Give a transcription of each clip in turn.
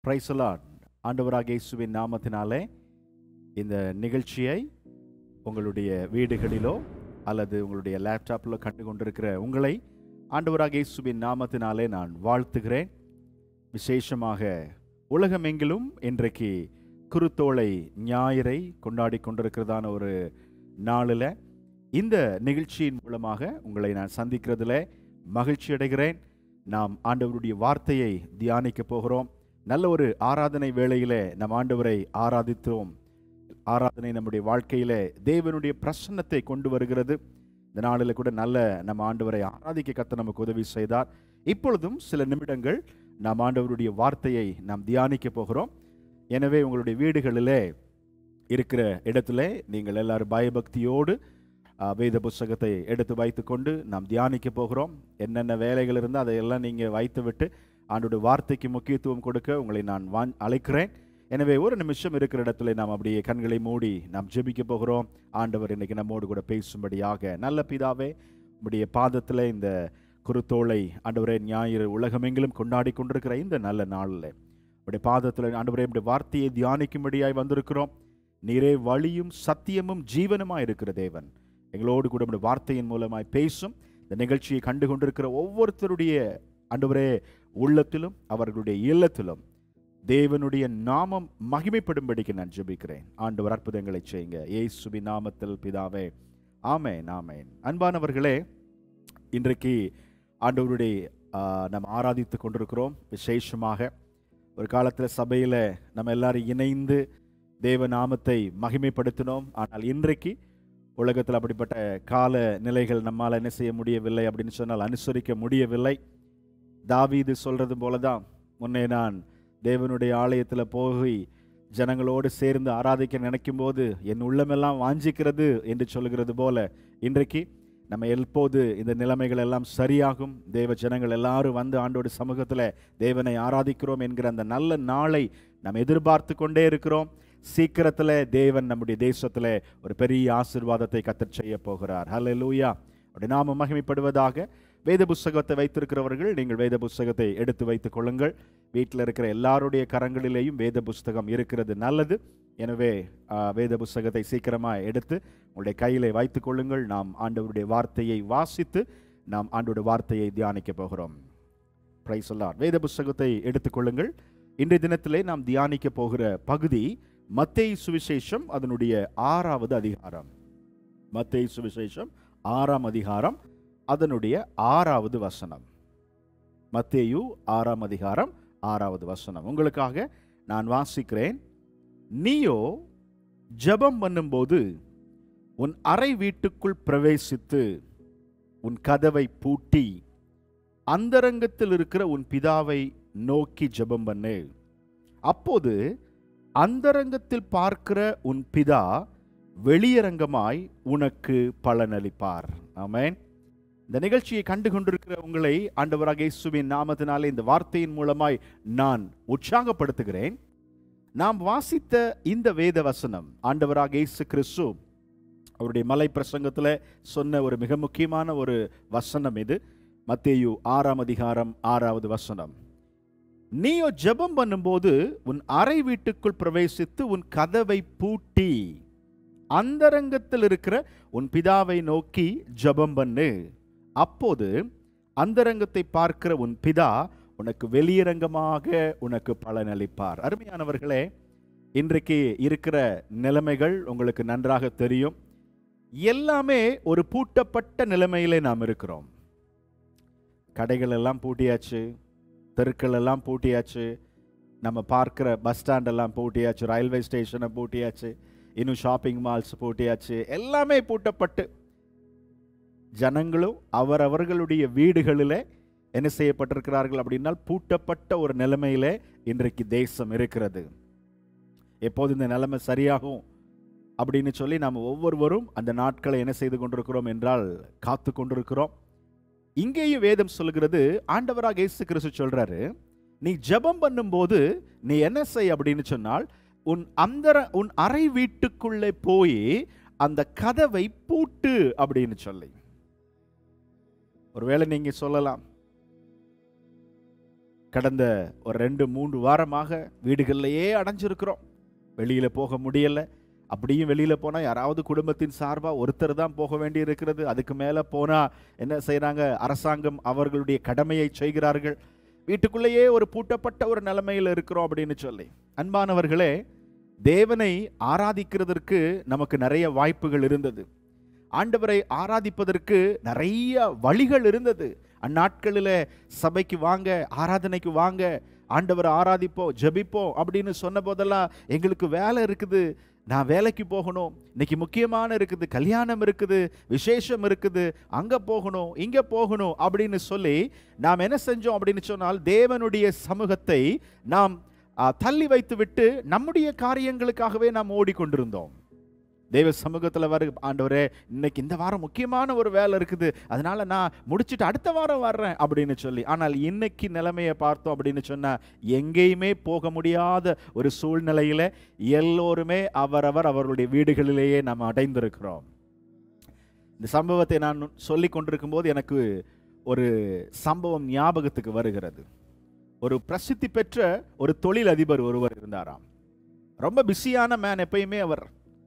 பிரைசலாட் ஆண்டவராக இயேசுவின் நாமத்தினாலே இந்த நிகழ்ச்சியை உங்களுடைய வீடுகளிலோ அல்லது உங்களுடைய லேப்டாப்பிலோ கண்டு கொண்டிருக்கிற உங்களை ஆண்டவராக இயேசுவின் நாமத்தினாலே நான் வாழ்த்துகிறேன் விசேஷமாக உலகமெங்கிலும் இன்றைக்கு குருத்தோலை ஞாயிறை கொண்டாடி கொண்டிருக்கிறதான ஒரு நாளில் இந்த நிகழ்ச்சியின் மூலமாக உங்களை நான் சந்திக்கிறதுல மகிழ்ச்சி அடைகிறேன் நாம் ஆண்டவருடைய வார்த்தையை தியானிக்க போகிறோம் நல்ல ஒரு ஆராதனை வேளையிலே நம் ஆண்டவரை ஆராதித்தோம் ஆராதனை நம்முடைய வாழ்க்கையிலே தேவனுடைய பிரசன்னத்தை கொண்டு வருகிறது இந்த நாளில் கூட நல்ல நம்ம ஆண்டவரை ஆராதிக்க கத்த நமக்கு உதவி செய்தார் இப்பொழுதும் சில நிமிடங்கள் நாம் ஆண்டவருடைய வார்த்தையை நாம் தியானிக்க போகிறோம் எனவே உங்களுடைய வீடுகளிலே இருக்கிற இடத்துல நீங்கள் எல்லாரும் பயபக்தியோடு ஆ, வேத புஸ்தகத்தை எடுத்து வைத்துக்கொண்டு நாம் தியானிக்க போகிறோம் என்னென்ன வேலைகள் இருந்தால் அதையெல்லாம் நீங்கள் வைத்து விட்டு ஆண்டோட வார்த்தைக்கு முக்கியத்துவம் கொடுக்க உங்களை நான் வான் அழைக்கிறேன் எனவே ஒரு நிமிஷம் இருக்கிற இடத்துல நாம் அப்படியே கண்களை மூடி நாம் ஜெபிக்க போகிறோம் ஆண்டவர் இன்னைக்கு நம்மோடு கூட பேசும்படியாக நல்ல பிதாவே உம்முடைய பாதத்தில் இந்த குருத்தோலை ஆண்டவரே ஞாயிறு உலகமெங்கிலும் கொண்டாடி கொண்டிருக்கிற இந்த நல்ல நாளில் உடைய பாதத்தில் ஆண்டவரே உடைய வார்த்தையை தியானிக்கும்படியாய் வந்திருக்கிறோம் நீரே வழியும் சத்தியமும் ஜீவனுமாய் இருக்கிற தேவன் எங்களோடு கூட உடைய வார்த்தையின் மூலமாய் பேசும் இந்த நிகழ்ச்சியை கண்டு கொண்டிருக்கிற ஒவ்வொருத்தருடைய ஆண்டவரே உள்ளத்திலும் அவர்களுடைய இல்லத்திலும் தேவனுடைய நாமம் மகிமைப்படும்படிக்கு நான் ஜெபிக்கிறேன் ஆண்டவர் அற்புதங்களை செய்யுங்க இயேசுவி நாமத்தில் பிதாவே ஆமென் ஆமென் அன்பானவர்களே இன்றைக்கு ஆண்டவருடைய ஆ, நாம் ஆராதித்து கொண்டிருக்கிறோம் விசேஷமாக ஒரு காலத்தில் சபையில் நம்ம எல்லாரும் இணைந்து தேவ நாமத்தை மகிமைப்படுத்தினோம் ஆனால் இன்றைக்கு உலகத்தில் அப்படிப்பட்ட கால நிலைகள் நம்மால் என்ன செய்ய முடியவில்லை அப்படின்னு சொன்னால் அனுசரிக்க முடியவில்லை தாவீது சொல்றது போல தான் முன்னே நான் தேவனுடைய ஆலயத்தில் போய் ஜனங்களோடு சேர்ந்து ஆராதிக்க நினைக்கும் போது என் உள்ளமெல்லாம் வாஞ்சிக்கிறது என்று சொல்லுகிறது போல இன்றைக்கு நம்ம எப்போது இந்த நிலைமைகள் எல்லாம் சரியாகும் தேவ ஜனங்கள் எல்லாரும் வந்து ஆண்டோட சமூகத்தில் தேவனை ஆராதிக்கிறோம் என்கிற அந்த நல்ல நாளை நாம் எதிர்பார்த்து கொண்டே இருக்கிறோம் சீக்கிரத்தில் தேவன் நம்முடைய தேசத்தில் ஒரு பெரிய ஆசீர்வாதத்தை கத்தர் செய்ய போகிறார் ஹalleluya அப்படி நாம மகிமைப்படுவதாக வேத புஸ்தகத்தை வைத்திருக்கிறவர்கள் நீங்கள் வேத புஸ்தகத்தை எடுத்து வைத்துக் கொள்ளுங்கள் வீட்டில் இருக்கிற எல்லாருடைய கரங்களிலேயும் வேத புஸ்தகம் இருக்கிறது நல்லது எனவே ஆ, வேத புஸ்தகத்தை சீக்கிரமாக எடுத்து உங்களுடைய கையிலே வைத்துக் கொள்ளுங்கள் நாம் ஆண்டவருடைய வார்த்தையை வாசித்து நாம் ஆண்டவருடைய வார்த்தையை தியானிக்க போகிறோம் பிரைஸ் சொல்லார் வேத புஸ்தகத்தை எடுத்துக்கொள்ளுங்கள் இன்றைய தினத்திலே நாம் தியானிக்க போகிற பகுதி மத்தேயு சுவிசேஷம் அதனுடைய ஆறாவது அதிகாரம் மத்தேயு சுவிசேஷம் ஆறாம் அதிகாரம் அதனுடைய ஆறாவது வசனம் மத்தேயு ஆறாம் அதிகாரம் ஆறாவது வசனம் உங்களுக்காக நான் வாசிக்கிறேன் நீயோ ஜெபம் பண்ணும்போது உன் அறை வீட்டுக்குள் பிரவேசித்து உன் கதவை பூட்டி அந்தரங்கத்தில் இருக்கிற உன் பிதாவை நோக்கி ஜெபம் பண்ணு அப்போது அந்தரங்கத்தில் பார்க்கிற உன் பிதா வெளியரங்கமாய் உனக்கு பலனளிப்பார் ஆமென் இந்த நிகழ்ச்சியை கண்டு கொண்டிருக்கிற உங்களை ஆண்டவராக இயேசுவின் நாமத்தினாலே இந்த வார்த்தையின் மூலமாய் நான் உற்சாகப்படுத்துகிறேன் நாம் வாசித்த இந்த வேத வசனம் ஆண்டவராக இயேசு கிறிஸ்து அவருடைய மலை பிரசங்கத்தில் சொன்ன ஒரு மிக முக்கியமான ஒரு வசனம் இது மத்தேயு ஆறாம் அதிகாரம் ஆறாவது வசனம் நீயோ ஜெபம் பண்ணும்போது உன் அறை வீட்டுக்குள் பிரவேசித்து உன் கதவை பூட்டி அந்தரங்கத்தில் இருக்கிற உன் பிதாவை நோக்கி ஜெபம் பண்ணு அப்போது அந்தரங்கத்தை பார்க்கிற உன் பிதா உனக்கு வெளியரங்கமாக உனக்கு பலனளிப்பார் அருமையானவர்களே இன்றைக்கு இருக்கிற நிலைமைகள் உங்களுக்கு நன்றாக தெரியும் எல்லாமே ஒரு பூட்டப்பட்ட நிலைமையிலே நாம் இருக்கிறோம் கடைகள் எல்லாம் பூட்டியாச்சு தெருக்கள் எல்லாம் பூட்டியாச்சு நம்ம பார்க்குற பஸ் ஸ்டாண்டெல்லாம் பூட்டியாச்சு ரயில்வே ஸ்டேஷனை பூட்டியாச்சு இன்னும் ஷாப்பிங் மால்ஸ் பூட்டியாச்சு எல்லாமே பூட்டப்பட்டு ஜனங்களும் அவரவர்களுடைய வீடுகளிலே என்ன செய்யப்பட்டிருக்கிறார்கள் அப்படின்னால் பூட்டப்பட்ட ஒரு நிலைமையிலே இன்றைக்கு தேசம் இருக்கிறது எப்போது இந்த நிலைமை சரியாகும் அப்படின்னு சொல்லி நாம் ஒவ்வொருவரும் அந்த நாட்களை என்ன செய்து கொண்டிருக்கிறோம் என்றால் காத்து கொண்டிருக்கிறோம் இங்கேயும் வேதம் சொல்கிறது ஆண்டவராக இயேசு கிறிஸ்து சொல்றாரு நீ ஜெபம் பண்ணும்போது நீ என்ன செய் அப்படின்னு சொன்னால் உன் அந்தர உன் அறை வீட்டுக்குள்ளே போய் அந்த கதவை பூட்டு அப்படின்னு சொல்லி ஒருவேளை நீங்க சொல்லலாம் கடந்த ஒரு ரெண்டு மூன்று வாரமாக வீடுகள்லையே அடைஞ்சிருக்கிறோம் வெளியில் போக முடியலை அப்படியும் வெளியில் போனால் யாராவது குடும்பத்தின் சார்பாக ஒருத்தர் தான் போக வேண்டி இருக்கிறது அதுக்கு மேலே போனால் என்ன செய்கிறாங்க அரசாங்கம் அவர்களுடைய கடமையை செய்கிறார்கள் வீட்டுக்குள்ளேயே ஒரு பூட்டப்பட்ட ஒரு நிலைமையில் இருக்கிறோம் அப்படின்னு சொல்லி அன்பானவர்களே தேவனை ஆராதிக்கிறதற்கு நமக்கு நிறைய வாய்ப்புகள் இருந்தது ஆண்டவரை ஆராதிப்பதற்கு நிறைய வழிகள் இருந்தது அந்நாட்களில் சபைக்கு வாங்க ஆராதனைக்கு வாங்க ஆண்டவரை ஆராதிப்போம் ஜெபிப்போம் அப்படின்னு சொன்ன போதெல்லாம் எங்களுக்கு வேலை இருக்குது நான் வேலைக்கு போகணும் இன்னைக்கு முக்கியமான இருக்குது கல்யாணம் இருக்குது விசேஷம் இருக்குது அங்கே போகணும் இங்கே போகணும் அப்படின்னு சொல்லி நாம் என்ன செஞ்சோம் அப்படின்னு சொன்னால் தேவனுடைய சமூகத்தை நாம் ஆ, தள்ளி வைத்து விட்டு நம்முடைய காரியங்களுக்காகவே நாம் ஓடிக்கொண்டிருந்தோம் தேவ சமூகத்தில் வரு ஆண்டவரே இன்னைக்கு இந்த வாரம் முக்கியமான ஒரு வேலை இருக்குது அதனால நான் முடிச்சிட்டு அடுத்த வாரம் வர்றேன் அப்படின்னு சொல்லி ஆனால் இன்னைக்கு நிலைமையை பார்த்தோம் அப்படின்னு சொன்னா எங்கேயுமே போக முடியாத ஒரு சூழ்நிலையில எல்லோருமே அவரவர் அவர்களுடைய வீடுகளிலேயே நாம் அடைந்திருக்கிறோம் இந்த சம்பவத்தை நான் சொல்லி கொண்டிருக்கும் போது எனக்கு ஒரு சம்பவம் ஞாபகத்துக்கு வருகிறது ஒரு பிரசித்தி பெற்ற ஒரு தொழில் அதிபர் ஒருவர் இருந்தாராம் ரொம்ப பிஸியான மேன் எப்பயுமே அவர்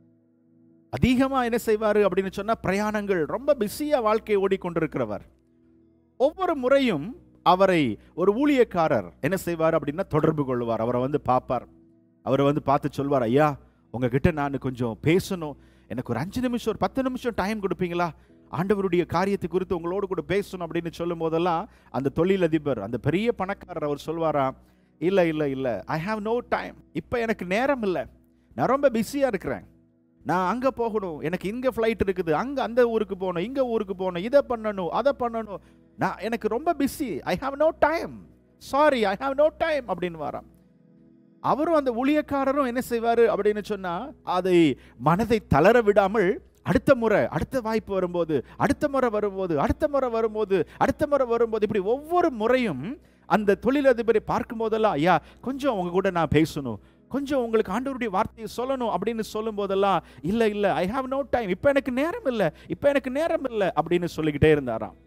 அதிகமா என்ன செய்வாரு அப்படின்னு சொன்னா பிரயாணங்கள் ரொம்ப பிஸியா வாழ்க்கையை ஓடிக்கொண்டிருக்கிறவர் ஒவ்வொரு முறையும் அவரை ஒரு ஊழியக்காரர் என்ன செய்வார் அப்படின்னா தொடர்பு கொள்வார் அவரை வந்து பார்ப்பார் அவரை வந்து பார்த்து சொல்வார் ஐயா உங்ககிட்ட நான் கொஞ்சம் பேசணும் எனக்கு ஒரு அஞ்சு நிமிஷம் ஒரு பத்து நிமிஷம் டைம் கொடுப்பீங்களா ஆண்டவருடைய காரியத்தை குறித்து உங்களோடு கூட பேசணும் அப்படின்னு சொல்லும் போதெல்லாம் அந்த தொழிலதிபர் அந்த பெரிய பணக்காரர் அவர் சொல்வாராம் இல்லை இல்லை இல்லை ஐ ஹாவ் நோ டைம் இப்போ எனக்கு நேரம் இல்லை நான் ரொம்ப பிஸியாக இருக்கிறேன் நான் அங்கே போகணும் எனக்கு இங்கே ஃப்ளைட் இருக்குது அங்கே அந்த ஊருக்கு போகணும் இங்கே ஊருக்கு போகணும் இதை பண்ணணும் அதை பண்ணணும் நான் எனக்கு ரொம்ப busy I have no time sorry I have no time அப்படின்னு வரான் அவரும் அந்த ஊழியக்காரரும் என்ன செய்வார் அப்படின்னு சொன்னால் அதை மனதை தளர விடாமல் அடுத்த முறை அடுத்த வாய்ப்பு வரும்போது அடுத்த முறை வரும்போது அடுத்த முறை வரும்போது அடுத்த முறை வரும்போது இப்படி ஒவ்வொரு முறையும் அந்த தொழிலதிபரை பார்க்கும் போதெல்லாம் ஐயா கொஞ்சம் உங்க கூட நான் பேசணும் கொஞ்சம் உங்களுக்கு ஆண்டவருடைய வார்த்தையை சொல்லணும் அப்படின்னு சொல்லும் போதெல்லாம் இல்லை இல்லை ஐ ஹாவ் நோ டைம் இப்போ எனக்கு நேரம் இல்லை இப்போ எனக்கு நேரம் இல்லை அப்படின்னு சொல்லிக்கிட்டே இருந்தாராம்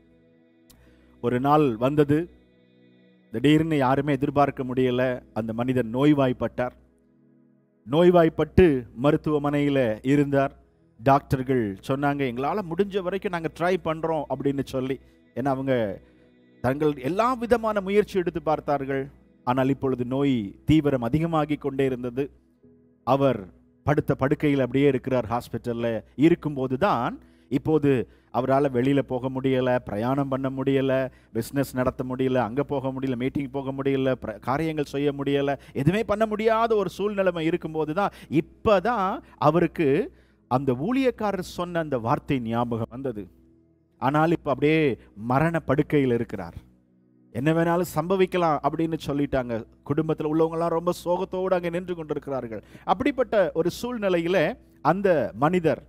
ஒரு நாள் வந்தது திடீர்னு யாருமே எதிர்பார்க்க முடியல அந்த மனிதன் நோய்வாய்ப்பட்டார் நோய்வாய்ப்பட்டு மருத்துவமனையில் இருந்தார் டாக்டர்கள் சொன்னாங்க எங்களால் முடிஞ்ச வரைக்கும் நாங்கள் ட்ரை பண்ணுறோம் அப்படின்னு சொல்லி ஏன்னா அவங்க தங்கள் எல்லா விதமான முயற்சி எடுத்து பார்த்தார்கள் ஆனால் இப்பொழுது நோய் தீவிரம் அதிகமாகி கொண்டே இருந்தது அவர் படுத்த படுக்கையில் அப்படியே இருக்கிறார் ஹாஸ்பிட்டலில் இருக்கும்போது தான் இப்போது அவரால் வெளியில் போக முடியலை பிரயாணம் பண்ண முடியலை பிஸ்னஸ் நடத்த முடியல அங்கே போக முடியல மீட்டிங் போக முடியல பிர- காரியங்கள் செய்ய முடியலை எதுவுமே பண்ண முடியாத ஒரு சூழ்நிலைமை இருக்கும்போது தான் இப்போ தான் அவருக்கு அந்த ஊழியக்காரர் சொன்ன அந்த வார்த்தை ஞாபகம் வந்தது ஆனால் இப்போ அப்படியே மரண படுக்கையில் இருக்கிறார் என்ன வேணாலும் சம்பவிக்கலாம் அப்படின்னு சொல்லிட்டாங்க குடும்பத்தில் உள்ளவங்கலாம் ரொம்ப சோகத்தோடு அங்கே நின்று கொண்டிருக்கிறார்கள் அப்படிப்பட்ட ஒரு சூழ்நிலையில அந்த மனிதர்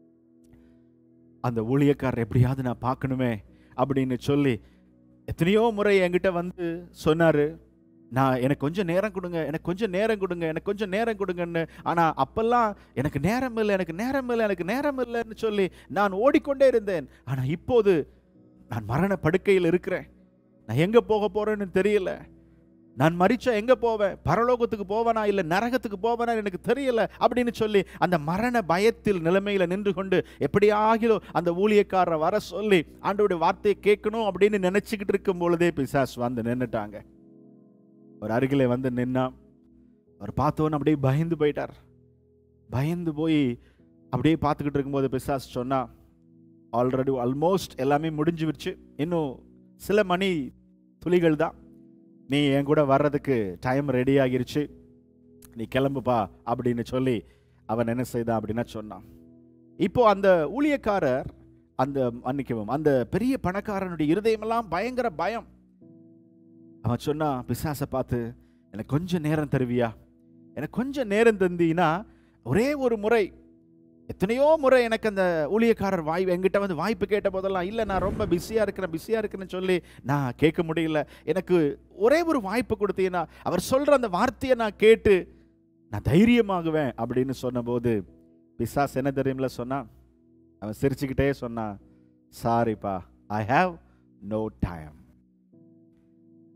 அந்த ஊழியக்காரர் எப்படியாவது நான் பார்க்கணுமே அப்படின்னு சொல்லி எத்தனையோ முறை என்கிட்ட வந்து சொன்னாரு நான் எனக்கு கொஞ்சம் நேரம் கொடுங்க எனக்கு கொஞ்சம் நேரம் கொடுங்க எனக்கு கொஞ்சம் நேரம் கொடுங்கன்னு ஆனால் அப்பெல்லாம் எனக்கு நேரம் இல்லை எனக்கு நேரம் இல்லை எனக்கு நேரம் இல்லைன்னு சொல்லி நான் ஓடிக்கொண்டே இருந்தேன் ஆனால் இப்போது நான் மரண படுக்கையில் இருக்கிறேன் நான் எங்கே போக போறேன்னு தெரியல நான் மரிச்சா எங்கே போவேன் பரலோகத்துக்கு போவேனா இல்லை நரகத்துக்கு போவேனா எனக்கு தெரியல அப்படின்னு சொல்லி அந்த மரண பயத்தில் நிலைமையில் நின்று கொண்டு எப்படியாகிலோ அந்த ஊழியக்காரரை வர சொல்லி ஆண்டோடைய வார்த்தையை கேட்கணும் அப்படின்னு நினச்சிக்கிட்டு இருக்கும் பொழுதே பிசாஸ் வந்து நின்னுட்டாங்க ஒரு அருகிலே வந்து நின்னா அவர் பார்த்தோன்னு அப்படியே பயந்து போயிட்டார் பயந்து போய் அப்படியே பார்த்துக்கிட்டு இருக்கும்போது பிசாஸ் சொன்னா ஆல்ரெடி ஆல்மோஸ்ட் எல்லாமே முடிஞ்சு விடுச்சு இன்னும் சில மணி துளிகள் தான் நீ என் கூட வர்றதுக்கு டைம் ரெடி ஆகிருச்சு நீ கிளம்புப்பா அப்படின்னு சொல்லி அவன் என்ன செய்தான் அப்படின்னா சொன்னான் இப்போ அந்த ஊழியக்காரர் அந்த மன்னிக்கவும் அந்த பெரிய பணக்காரனுடைய இருதயமெல்லாம் பயங்கர பயம் அவன் சொன்னான் பிசாசை பார்த்து எனக்கு கொஞ்சம் நேரம் தருவியா எனக்கு கொஞ்சம் நேரம் தந்தீன்னா ஒரே ஒரு முறை எத்தனையோ முறை எனக்கு அந்த ஊழியக்காரர் வாய் என்கிட்ட வந்து வாய்ப்பு கேட்ட போதெல்லாம் இல்லை நான் ரொம்ப பிஸியாக இருக்கிறேன் பிஸியாக இருக்கிறேன்னு சொல்லி நான் கேட்க முடியல எனக்கு ஒரே ஒரு வாய்ப்பு கொடுத்தீங்கன்னா அவர் சொல்கிற அந்த வார்த்தையை நான் கேட்டு நான் தைரியமாகுவேன் அப்படின்னு சொன்னபோது பிசாஸ் என்ன தெரியுமில சொன்னான் அவன் சிரிச்சுக்கிட்டே சொன்னான் சாரிப்பா ஐ ஹாவ் நோ டைம்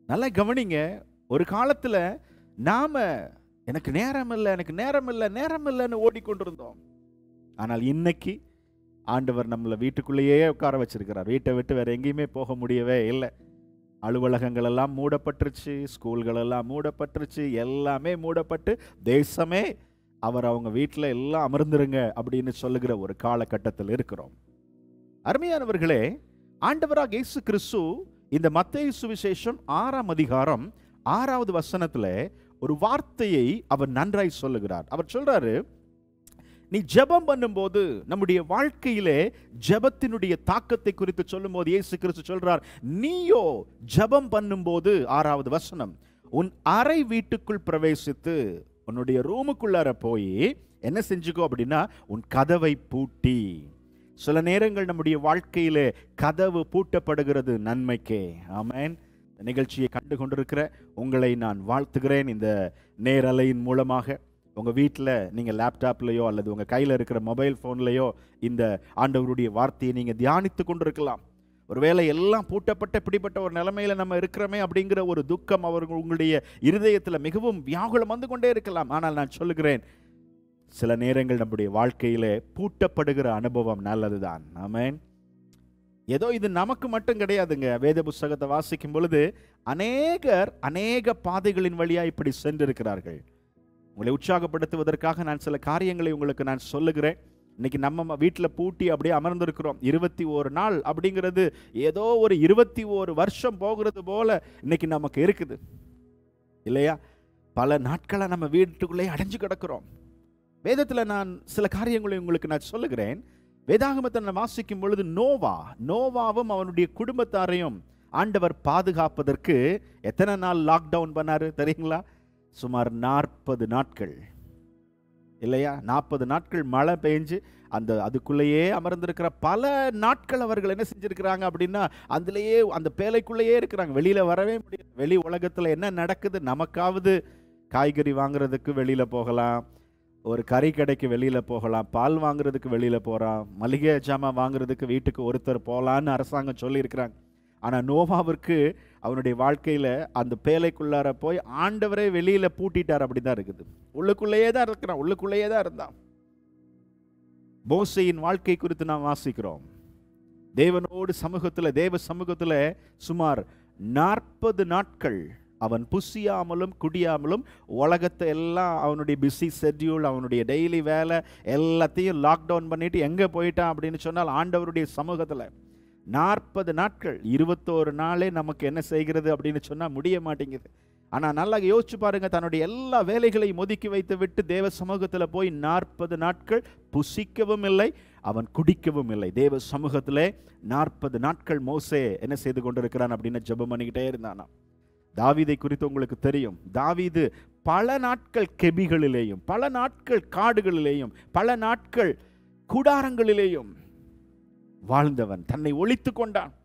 நல்லா கவனிங்க ஒரு காலத்துல நாம எனக்கு நேரம் இல்லை எனக்கு நேரம் இல்லை நேரம் இல்லைன்னு ஓடிக்கொண்டிருந்தோம் ஆனால் இன்னைக்கு ஆண்டவர் நம்மளை வீட்டுக்குள்ளேயே உட்கார வச்சிருக்கிறார் வீட்டை விட்டு வேற எங்கேயுமே போக முடியவே இல்லை அலுவலகங்கள் எல்லாம் மூடப்பட்டுருச்சு ஸ்கூல்கள் எல்லாம் மூடப்பட்டுருச்சு எல்லாமே மூடப்பட்டு தேசமே அவர் அவங்க வீட்டில் எல்லாம் அமர்ந்துருங்க அப்படின்னு சொல்லுகிற ஒரு காலகட்டத்தில் இருக்கிறோம் அருமையானவர்களே ஆண்டவராக இயேசு கிறிஸ்து இந்த மத்தேயு சுவிசேஷம் ஆறாம் அதிகாரம் ஆறாவது வசனத்துல ஒரு வார்த்தையை அவர் நன்றாய் சொல்லுகிறார் அவர் சொல்றாரு நீ ஜெபம் பண்ணும்போது நம்முடைய வாழ்க்கையிலே ஜெபத்தினுடைய தாக்கத்தை குறித்து சொல்லும்போது இயேசு கிறிஸ்து சொல்றார் நீயோ ஜெபம் பண்ணும்போது ஆறாவது வசனம் உன் அறை வீட்டுக்குள் பிரவேசித்து உன்னுடைய ரூமுக்குள்ளார போய் என்ன செஞ்சுக்கோ அப்படின்னா உன் கதவை பூட்டி சில நேரங்கள் நம்முடைய வாழ்க்கையிலே கதவு பூட்டப்படுகிறது நன்மைக்கே ஆமென் இந்த நிகழ்ச்சியை கண்டு கொண்டிருக்கிற உங்களை நான் வாழ்த்துகிறேன் இந்த நேரலையின் மூலமாக உங்கள் வீட்டில் நீங்கள் லேப்டாப்லேயோ அல்லது உங்கள் கையில் இருக்கிற மொபைல் ஃபோன்லேயோ இந்த ஆண்டவருடைய வார்த்தையை நீங்கள் தியானித்து கொண்டிருக்கலாம் ஒருவேளை எல்லாம் பூட்டப்பட்ட இப்படிப்பட்ட ஒரு நிலைமையில நம்ம இருக்கிறோமே அப்படிங்கிற ஒரு துக்கம் அவர்கள் உங்களுடைய இருதயத்தில் மிகவும் வியாகுலம் வந்து கொண்டே இருக்கலாம் ஆனால் நான் சொல்லுகிறேன் சில நேரங்கள் நம்முடைய வாழ்க்கையிலே பூட்டப்படுகிற அனுபவம் நல்லதுதான் ஆமென் ஏதோ இது நமக்கு மட்டும் கிடையாதுங்க வேத புஸ்தகத்தை வாசிக்கும் பொழுது அநேகர் அநேக பாதைகளின் வழியா இப்படி சென்றிருக்கிறார்கள் உங்களை உற்சாகப்படுத்துவதற்காக நான் சில காரியங்களை உங்களுக்கு நான் சொல்லுகிறேன் இன்னைக்கு நம்ம வீட்டில் பூட்டி அப்படியே அமர்ந்திருக்கிறோம் இருபத்தி ஒரு நாள் அப்படிங்கிறது ஏதோ ஒரு இருபத்தி ஒரு வருஷம் போகிறது போல இன்னைக்கு நமக்கு இருக்குது இல்லையா பல நாட்களை நம்ம வீட்டுக்குள்ளே அடைஞ்சு கிடக்கிறோம் வேதத்தில் நான் சில காரியங்களை உங்களுக்கு நான் சொல்லுகிறேன் வேதாகமத்தை நான் வாசிக்கும் பொழுது நோவா நோவாவும் அவனுடைய குடும்பத்தாரையும் ஆண்டவர் பாதுகாப்பதற்கு எத்தனை நாள் லாக்டவுன் பண்ணாரு தெரியுங்களா சுமார் நாற்பது நாட்கள் இல்லையா நாற்பது நாட்கள் மழை பெஞ்சு அந்த அதுக்குள்ளேயே அமர்ந்திருக்கிற பல நாட்கள் அவர்கள் என்ன செஞ்சிருக்கிறாங்க அப்படின்னா அதுலேயே அந்த பேலைக்குள்ளேயே இருக்கிறாங்க வெளியில வரவே முடியாது வெளி உலகத்துல என்ன நடக்குது நமக்காவது காய்கறி வாங்குறதுக்கு வெளியில போகலாம் ஒரு கறி கடைக்கு வெளியில போகலாம் பால் வாங்குறதுக்கு வெளியில போறான் மளிகை ஜாமான் வாங்குறதுக்கு வீட்டுக்கு ஒருத்தர் போகலான்னு அரசாங்கம் சொல்லியிருக்கிறாங்க ஆனா நோவாவிற்கு அவனுடைய வாழ்க்கையில அந்த பேலைக்குள்ளார போய் ஆண்டவரே வெளியில பூட்டிட்டார் அப்படிதான் இருக்குது உள்ளுக்குள்ளேயே தான் இருக்கிறான் உள்ளுக்குள்ளேயே தான் இருந்தான் மோசையின் வாழ்க்கை குறித்து நாம் வாசிக்கிறோம் தேவனோடு சமூகத்துல தேவ சமூகத்துல சுமார் நாற்பது நாட்கள் அவன் புசியாமலும் குடியாமலும் உலகத்தை எல்லாம் அவனுடைய பிஸி ஷெட்யூல் அவனுடைய டெய்லி வேலை எல்லாத்தையும் லாக்டவுன் பண்ணிட்டு எங்கே போயிட்டான் அப்படின்னு சொன்னால் ஆண்டவருடைய சமூகத்தில் நாற்பது நாட்கள் இருபத்தோரு நாளே நமக்கு என்ன செய்கிறது அப்படின்னு சொன்னால் முடிய மாட்டேங்குது ஆனால் நல்லா யோசிச்சு பாருங்க தன்னுடைய எல்லா வேலைகளையும் ஒதுக்கி வைத்து விட்டு தேவ சமூகத்தில் போய் நாற்பது நாட்கள் புசிக்கவும் இல்லை அவன் குடிக்கவும் இல்லை தேவ சமூகத்திலே நாற்பது நாட்கள் மோசே என்ன செய்து கொண்டிருக்கிறான் அப்படின்னு ஜெபம் பண்ணிக்கிட்டே இருந்தானா தாவீதை குறித்து உங்களுக்கு தெரியும் தாவீது பல நாட்கள் கெபிகளிலேயும் பல நாட்கள் காடுகளிலேயும் பல நாட்கள் கூடாரங்களிலேயும் வாழ்ந்தவன் தன்னை ஒழித்து கொண்டான்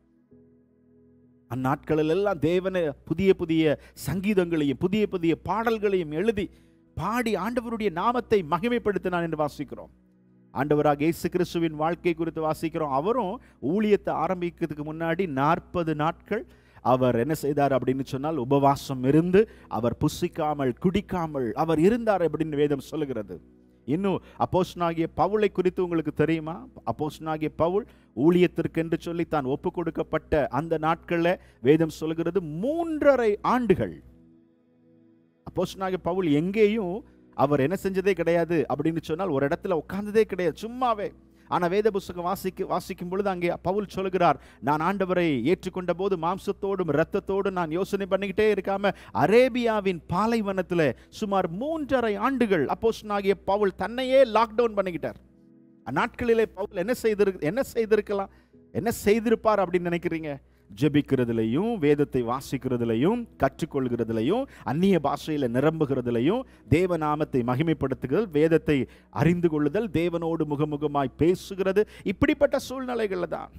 அந்நாட்களில் எல்லாம் தேவனை புதிய புதிய சங்கீதங்களையும் புதிய புதிய பாடல்களையும் எழுதி பாடி ஆண்டவருடைய நாமத்தை மகிமைப்படுத்தினான் என்று வாசிக்கிறோம் ஆண்டவராக இயேசு கிறிஸ்துவின் வாழ்க்கை குறித்து வாசிக்கிறோம் அவரும் ஊழியத்தை ஆரம்பிக்கிறதுக்கு முன்னாடி நாற்பது நாட்கள் அவர் என்ன செய்தார் அப்படின்னு சொன்னால் உபவாசம் இருந்து அவர் புசிக்காமல் குடிக்காமல் அவர் இருந்தார் அப்படின்னு வேதம் சொல்லுகிறது இன்னும் அப்போஸ்னாகிய பவுலை குறித்து உங்களுக்கு தெரியுமா அப்போஸ்னாகிய பவுல் ஊழியத்திற்கு என்று சொல்லி தான் ஒப்பு கொடுக்கப்பட்ட அந்த நாட்களில் வேதம் சொல்கிறது மூன்றரை ஆண்டுகள் அப்போஸ்னாகிய பவுல் எங்கேயும் அவர் என்ன செஞ்சதே கிடையாது அப்படின்னு சொன்னால் ஒரு இடத்துல உட்கார்ந்ததே கிடையாது சும்மாவே ஆனால் வேத புஸ்தகம் வாசிக்க வாசிக்கும் பொழுது அங்கே பவுல் சொல்கிறார் நான் ஆண்டவரை ஏற்றுக்கொண்ட போது மாம்சத்தோடும் இரத்தத்தோடும் நான் யோசனை பண்ணிக்கிட்டே இருக்காம அரேபியாவின் பாலைவனத்தில் சுமார் மூன்றரை ஆண்டுகள் அப்போஸ்னாகிய பவுல் தன்னையே லாக்டவுன் பண்ணிக்கிட்டார் அந்நாட்களிலே பவுல் என்ன செய்திரு என்ன செய்திருக்கலாம் என்ன செய்திருப்பார் அப்படின்னு நினைக்கிறீங்க ஜெபிக்கிறதுலையும் வேதத்தை வாசிக்கிறதுலையும் கற்றுக்கொள்கிறதுலையும் அந்நிய பாஷையில் நிரம்புகிறதுலையும் தேவநாமத்தை மகிமைப்படுத்துதல் வேதத்தை அறிந்து கொள்ளுதல் தேவனோடு முகமுகமாய் பேசுகிறது இப்படிப்பட்ட சூழ்நிலைகளில் தான்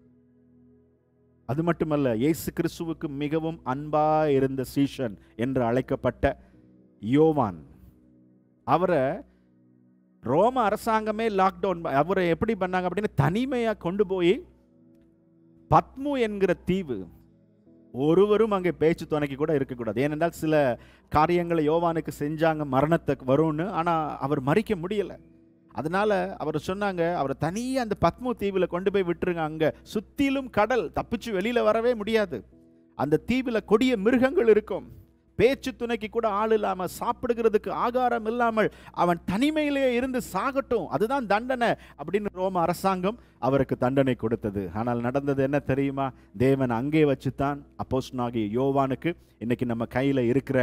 அது மட்டுமல்ல இயேசு கிறிஸ்துவுக்கு மிகவும் அன்பா இருந்த சீஷன் என்று அழைக்கப்பட்ட யோவான் அவரை ரோம அரசாங்கமே லாக்டவுன் அவரை எப்படி பண்ணாங்க அப்படின்னு தனிமையாக கொண்டு போய் பத்மு என்கிற தீவு ஒருவரும் அங்கே பேச்சு துணைக்கு கூட இருக்கக்கூடாது ஏனென்றால் சில காரியங்களை யோவானுக்கு செஞ்சாங்க மரணத்தை வரும்னு ஆனால் அவர் மறிக்க முடியலை அதனால அவர் சொன்னாங்க அவரை தனியே அந்த பத்மு தீவில் கொண்டு போய் விட்டுருங்க அங்கே சுத்திலும் கடல் தப்பிச்சு வெளியில் வரவே முடியாது அந்த தீவில் கொடிய மிருகங்கள் இருக்கும் பேச்சு துணைக்கு கூட ஆள் இல்லாமல் சாப்பிடுகிறதுக்கு ஆகாரம் இல்லாமல் அவன் தனிமையிலேயே இருந்து சாகட்டும் அதுதான் தண்டனை அப்படின்னு ரோம அரசாங்கம் அவருக்கு தண்டனை கொடுத்தது ஆனால் நடந்தது என்ன தெரியுமா தேவன் அங்கே வச்சுத்தான் அப்போஸ்னாகிய யோவானுக்கு இன்னைக்கு நம்ம கையில் இருக்கிற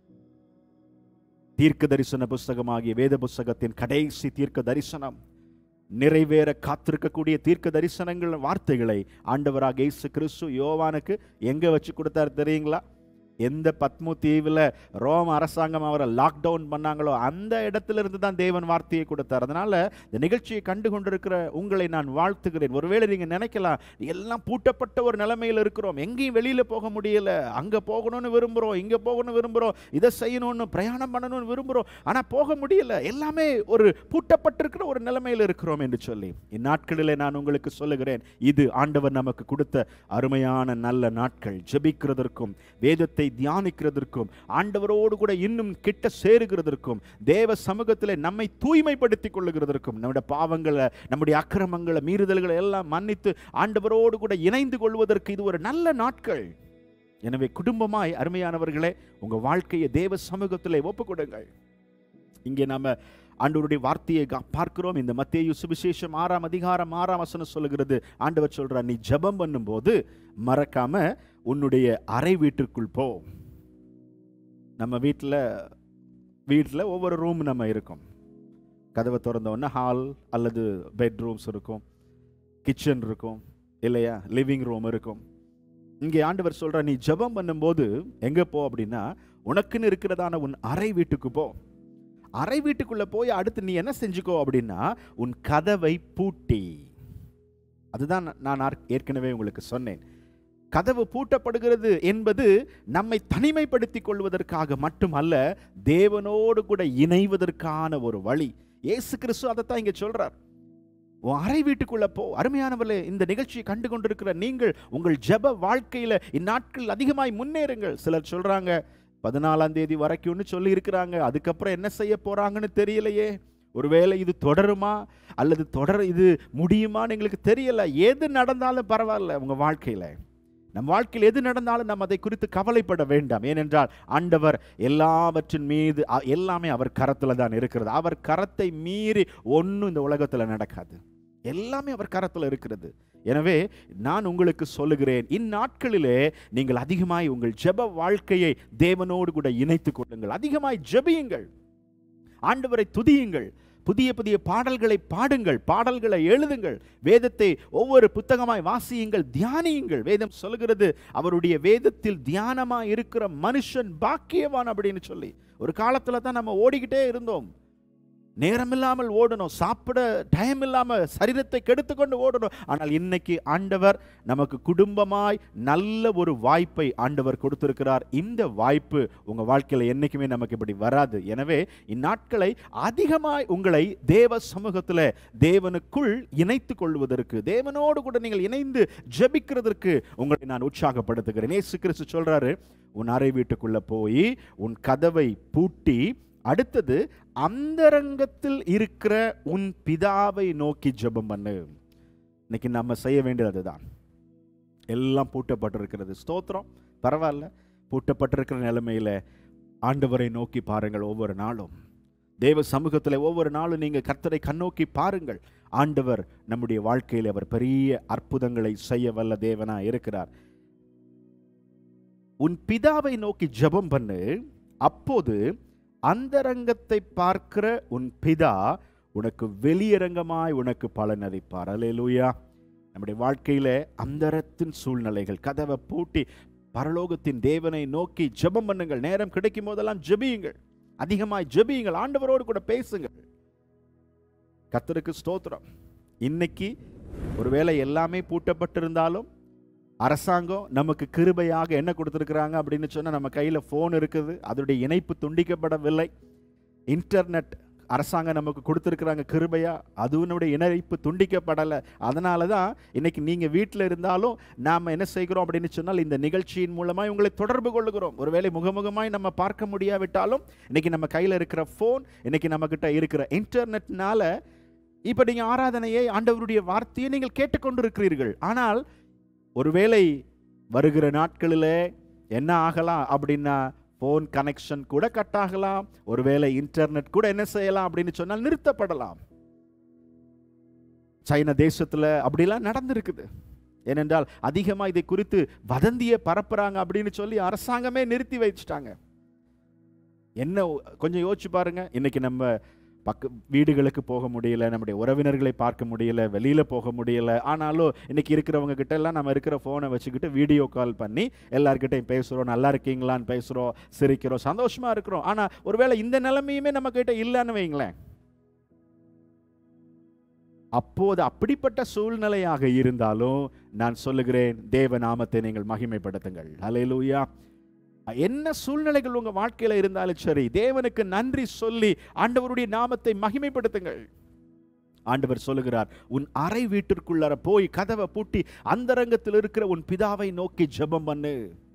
தீர்க்க தரிசன புஸ்தகமாகிய வேத புஸ்தகத்தின் கடைசி தீர்க்க தரிசனம் நிறைவேற காத்திருக்கக்கூடிய தீர்க்க தரிசனங்கள் வார்த்தைகளை ஆண்டவராக இயேசு கிறிஸ்து யோவானுக்கு எங்க வச்சு கொடுத்தாரு தெரியுங்களா எந்த பத்மு தீவில் ரோம் அரசாங்கம் அவரை லாக்டவுன் பண்ணாங்களோ அந்த இடத்துல இருந்து தான் தேவன் வார்த்தையை கொடுத்தார் அதனால இந்த நிகழ்ச்சியை கண்டு கொண்டிருக்கிற உங்களை நான் வாழ்த்துகிறேன் ஒருவேளை நீங்க நினைக்கலாம் எல்லாம் பூட்டப்பட்ட ஒரு நிலைமையில் இருக்கிறோம் எங்கேயும் வெளியில போக முடியல அங்க போகணும்னு விரும்புறோம் இங்க போகணும்னு விரும்புறோம் இதை செய்யணும்னு பிரயாணம் பண்ணணும்னு விரும்புறோம் ஆனா போக முடியல எல்லாமே ஒரு பூட்டப்பட்டிருக்கிற ஒரு நிலைமையில் இருக்கிறோம் என்று சொல்லி இந்நாட்களிலே நான் உங்களுக்கு சொல்லுகிறேன் இது ஆண்டவர் நமக்கு கொடுத்த அருமையான நல்ல நாட்கள் ஜெபிக்கிறதற்கும் வேதத்தை தியானிக்கிறதற்கும் ஆண்டவரோடு கூட இன்னும் கிட்ட சேருகிறதற்கும் தேவ சமூகத்திலே நம்மை தூய்மைப்படுத்திக் கொள்ளுகிறதற்கும் நம்முடைய பாவங்களை நம்முடைய அக்கிரமங்களை மீறுதல்களை எல்லாம் மன்னித்து ஆண்டவரோடு கூட இணைந்து கொள்வதற்கு இது ஒரு நல்ல நாட்கள் எனவே குடும்பமாய் அருமையானவர்களே உங்க வாழ்க்கையை தேவ சமூகத்திலே ஒப்புக் கொடுங்கள் இங்கே நாம ஆண்டவருடைய வார்த்தையை கா- பார்க்கிறோம் இந்த மத்தேயு சுவிசேஷம் ஆறாம் அதிகாரம் ஆறாம் வசனம் சொல்லுகிறது ஆண்டவர் சொல்றார் நீ ஜெபம் பண்ணும்போது மறக்காம உன்னுடைய அறை வீட்டிற்குள் போ நம்ம வீட்டில் வீட்டில் ஒவ்வொரு ரூம் நம்ம இருக்கும் கதவை திறந்த உடனே ஹால் அல்லது பெட்ரூம்ஸ் இருக்கும் கிச்சன் இருக்கும் இல்லையா லிவிங் ரூம் இருக்கும் இங்கே ஆண்டவர் சொல்ற நீ ஜெபம் பண்ணும்போது எங்க போ அப்படின்னா உனக்குன்னு இருக்கிறதான உன் அறை வீட்டுக்கு போ அறை வீட்டுக்குள்ள போய் அடுத்து நீ என்ன செஞ்சுக்கோ அப்படின்னா உன் கதவை பூட்டி அதுதான் நான் ஆர்- ஏற்கனவே உங்களுக்கு சொன்னேன் கதவு பூட்டப்படுகிறது என்பது நம்மை தனிமைப்படுத்திக் கொள்வதற்காக மட்டுமல்ல தேவனோடு கூட இணைவதற்கான ஒரு வழி இயேசு கிறிஸ்து அதைத்தான் இங்க சொல்றார் உன் அறை வீட்டுக்குள்ள போ அருமையானவர்களே இந்த நிகழ்ச்சியை கண்டு கொண்டிருக்கிற நீங்கள் உங்கள் ஜெப வாழ்க்கையில இந்நாட்கள் அதிகமாய் முன்னேறுங்கள் சிலர் சொல்றாங்க பதினாலாம் தேதி வரைக்கும்னு சொல்லி இருக்கிறாங்க அதுக்கப்புறம் என்ன செய்ய போறாங்கன்னு தெரியலையே ஒருவேளை இது தொடருமா அல்லது தொடர் இது முடியுமான்னு எங்களுக்கு தெரியல எது நடந்தாலும் பரவாயில்ல உங்க வாழ்க்கையில நம் வாழ்க்கையில் எது நடந்தாலும் நாம் அதை குறித்து கவலைப்பட வேண்டாம் ஏனென்றால் ஆண்டவர் எல்லாவற்றின் மீது அ- எல்லாமே அவர் கரத்தில் தான் இருக்கிறது அவர் கரத்தை மீறி ஒன்றும் இந்த உலகத்தில் நடக்காது எல்லாமே அவர் கரத்தில் இருக்கிறது எனவே நான் உங்களுக்கு சொல்லுகிறேன் இந்நாட்களிலே நீங்கள் அதிகமாய் உங்கள் ஜெப வாழ்க்கையை தேவனோடு கூட இணைத்துக் கொள்ளுங்கள் அதிகமாய் ஜெபியுங்கள் ஆண்டவரை துதியுங்கள் புதிய புதிய பாடல்களை பாடுங்கள் பாடல்களை எழுதுங்கள் வேதத்தை ஒவ்வொரு புத்தகமாய் வாசியுங்கள் தியானியுங்கள் வேதம் சொல்கிறது அவருடைய வேதத்தில் தியானமாய் இருக்கிற மனுஷன் பாக்கியவான் அப்படின்னு சொல்லி ஒரு காலத்துல தான் நம்ம ஓடிக்கிட்டே இருந்தோம் நேரம் இல்லாமல் ஓடணும் சாப்பிட டைம் இல்லாம சரீரத்தை கெடுத்துக்கொண்டு ஓடணும் ஆனால் இன்னைக்கு ஆண்டவர் நமக்கு குடும்பமாய் நல்ல ஒரு வாய்ப்பை ஆண்டவர் கொடுத்திருக்கிறார் இந்த வாய்ப்பு உங்க வாழ்க்கையில என்னைக்குமே நமக்கு இப்படி வராது எனவே இந்நாட்களை அதிகமாய் உங்களை தேவ சமூகத்துல தேவனுக்குள் இணைத்துக் கொள்வதற்கு தேவனோடு கூட நீங்கள் இணைந்து ஜெபிக்கிறதற்கு உங்களை நான் உற்சாகப்படுத்துகிறேன் இயேசு கிறிஸ்து சொல்றாரு உன் அறை வீட்டுக்குள்ள போய் உன் கதவை பூட்டி அடுத்தது அந்தரங்கத்தில் இருக்கிற உன் பிதாவை நோக்கி ஜெபம் பண்ணு இன்னைக்கு நம்ம செய்ய வேண்டியது அதுதான் எல்லாம் பூட்டப்பட்டிருக்கிறது ஸ்தோத்திரம் பரவாயில்ல பூட்டப்பட்டிருக்கிற நிலைமையில ஆண்டவரை நோக்கி பாருங்கள் ஒவ்வொரு நாளும் தேவ சமூகத்தில் ஒவ்வொரு நாளும் நீங்க கர்த்தரை கண்ணோக்கி பாருங்கள் ஆண்டவர் நம்முடைய வாழ்க்கையில் அவர் பெரிய அற்புதங்களை செய்ய வல்ல தேவனா இருக்கிறார் உன் பிதாவை நோக்கி ஜெபம் பண்ணு அப்போது அந்தரங்கத்தை பார்க்கிற உன் பிதா உனக்கு வெளியரங்கமாய் உனக்கு பலன் அளிப்பார் அல்லேலூயா நம்முடைய வாழ்க்கையில அந்தரத்தின் சூழ்நிலைகள் கதவை பூட்டி பரலோகத்தின் தேவனை நோக்கி ஜெபம் பண்ணுங்கள் நேரம் கிடைக்கும் போதெல்லாம் ஜெபியுங்கள் அதிகமாய் ஜெபியுங்கள் ஆண்டவரோடு கூட பேசுங்கள் கர்த்தருக்கு ஸ்தோத்திரம் இன்னைக்கு ஒருவேளை எல்லாமே பூட்டப்பட்டிருந்தாலும் அரசாங்கம் நமக்கு கிருபையாக என்ன கொடுத்துருக்குறாங்க அப்படின்னு சொன்னால் நம்ம கையில் ஃபோன் இருக்குது அதோடைய இணைப்பு துண்டிக்கப்படவில்லை இன்டர்நெட் அரசாங்கம் நமக்கு கொடுத்துருக்குறாங்க கிருபையா அதுவனுடைய இணைப்பு துண்டிக்கப்படலை அதனால தான் இன்னைக்கு நீங்கள் வீட்டில் இருந்தாலும் நாம் என்ன செய்கிறோம் அப்படின்னு சொன்னால் இந்த நிகழ்ச்சியின் மூலமாக உங்களை தொடர்பு கொள்ளுகிறோம் ஒருவேளை முகமுகமாய் நம்ம பார்க்க முடியாவிட்டாலும் இன்னைக்கு நம்ம கையில் இருக்கிற ஃபோன் இன்னைக்கு நம்மக்கிட்ட இருக்கிற இன்டர்நெட்னால இப்போ நீங்கள் ஆராதனையை ஆண்டவருடைய வார்த்தையை நீங்கள் கேட்டுக்கொண்டிருக்கிறீர்கள் ஆனால் ஒருவேளை வருகிற நாட்களில் என்ன ஆகலாம் அப்படின்னா ஃபோன் கனெக்ஷன் கூட கட் ஆகலாம் ஒருவேளை இன்டர்நெட் கூட என்ன செய்யலாம் அப்படின்னு சொன்னால் நிறுத்தப்படலாம் சைனா தேசத்தில் அப்படிலாம் நடந்திருக்குது ஏனென்றால் அதிகமாக இதை குறித்து வதந்தியை பரப்புறாங்க அப்படின்னு சொல்லி அரசாங்கமே நிறுத்தி வச்சுட்டாங்க என்ன கொஞ்சம் யோசிச்சு பாருங்க இன்னைக்கு நம்ம பக்க வீடுகளுக்கு போக முடியல நம்முடைய உறவினர்களை பார்க்க முடியல வெளியில் போக முடியல ஆனாலும் இன்னைக்கு இருக்கிறவங்க கிட்ட எல்லாம் நம்ம இருக்கிற ஃபோனை வச்சுக்கிட்டு வீடியோ கால் பண்ணி எல்லார்கிட்டையும் பேசுகிறோம் நல்லா இருக்கீங்களான்னு பேசுகிறோம் சிரிக்கிறோம் சந்தோஷமாக இருக்கிறோம் ஆனால் ஒருவேளை இந்த நிலைமையுமே நம்ம கிட்ட இல்லைன்னு வைங்களேன் அப்போது அப்படிப்பட்ட சூழ்நிலையாக இருந்தாலும் நான் சொல்லுகிறேன் தேவ நாமத்தை நீங்கள் மகிமைப்படுத்துங்கள் அலையலூயா என்ன சூழ்நிலைகள் உங்க வாழ்க்கையில இருந்தாலும் சரி தேவனுக்கு நன்றி சொல்லி ஆண்டவருடைய நாமத்தை மகிமைப்படுத்துங்கள் ஆண்டவர் சொல்லுகிறார் உன் அறை வீட்டிற்குள்ளார போய் கதவை பூட்டி அந்தரங்கத்தில் இருக்கிற உன் பிதாவை நோக்கி ஜெபம் பண்ணு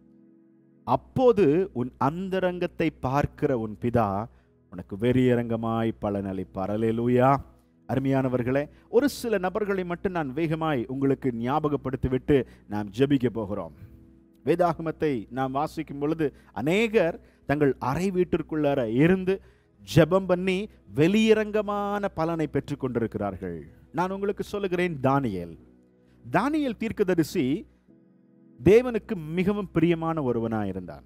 அப்போது உன் அந்தரங்கத்தை பார்க்கிற உன் பிதா உனக்கு வெறியரங்கமாய் பலனளிப்பார் அலேலூயா அருமையானவர்களே ஒரு சில நபர்களை மட்டும் நான் வேகமாய் உங்களுக்கு ஞாபகப்படுத்திவிட்டு நாம் ஜெபிக்க போகிறோம் வேதாகமத்தை நாம் வாசிக்கும் பொழுது அநேகர் தங்கள் அறை வீட்டிற்குள்ளார இருந்து ஜெபம் பண்ணி வெளியரங்கமான பலனை பெற்றுக் கொண்டிருக்கிறார்கள் நான் உங்களுக்கு சொல்லுகிறேன் தானியேல் தானியேல் தீர்க்கதரிசி தேவனுக்கு மிகவும் பிரியமான ஒருவனாய் இருந்தான்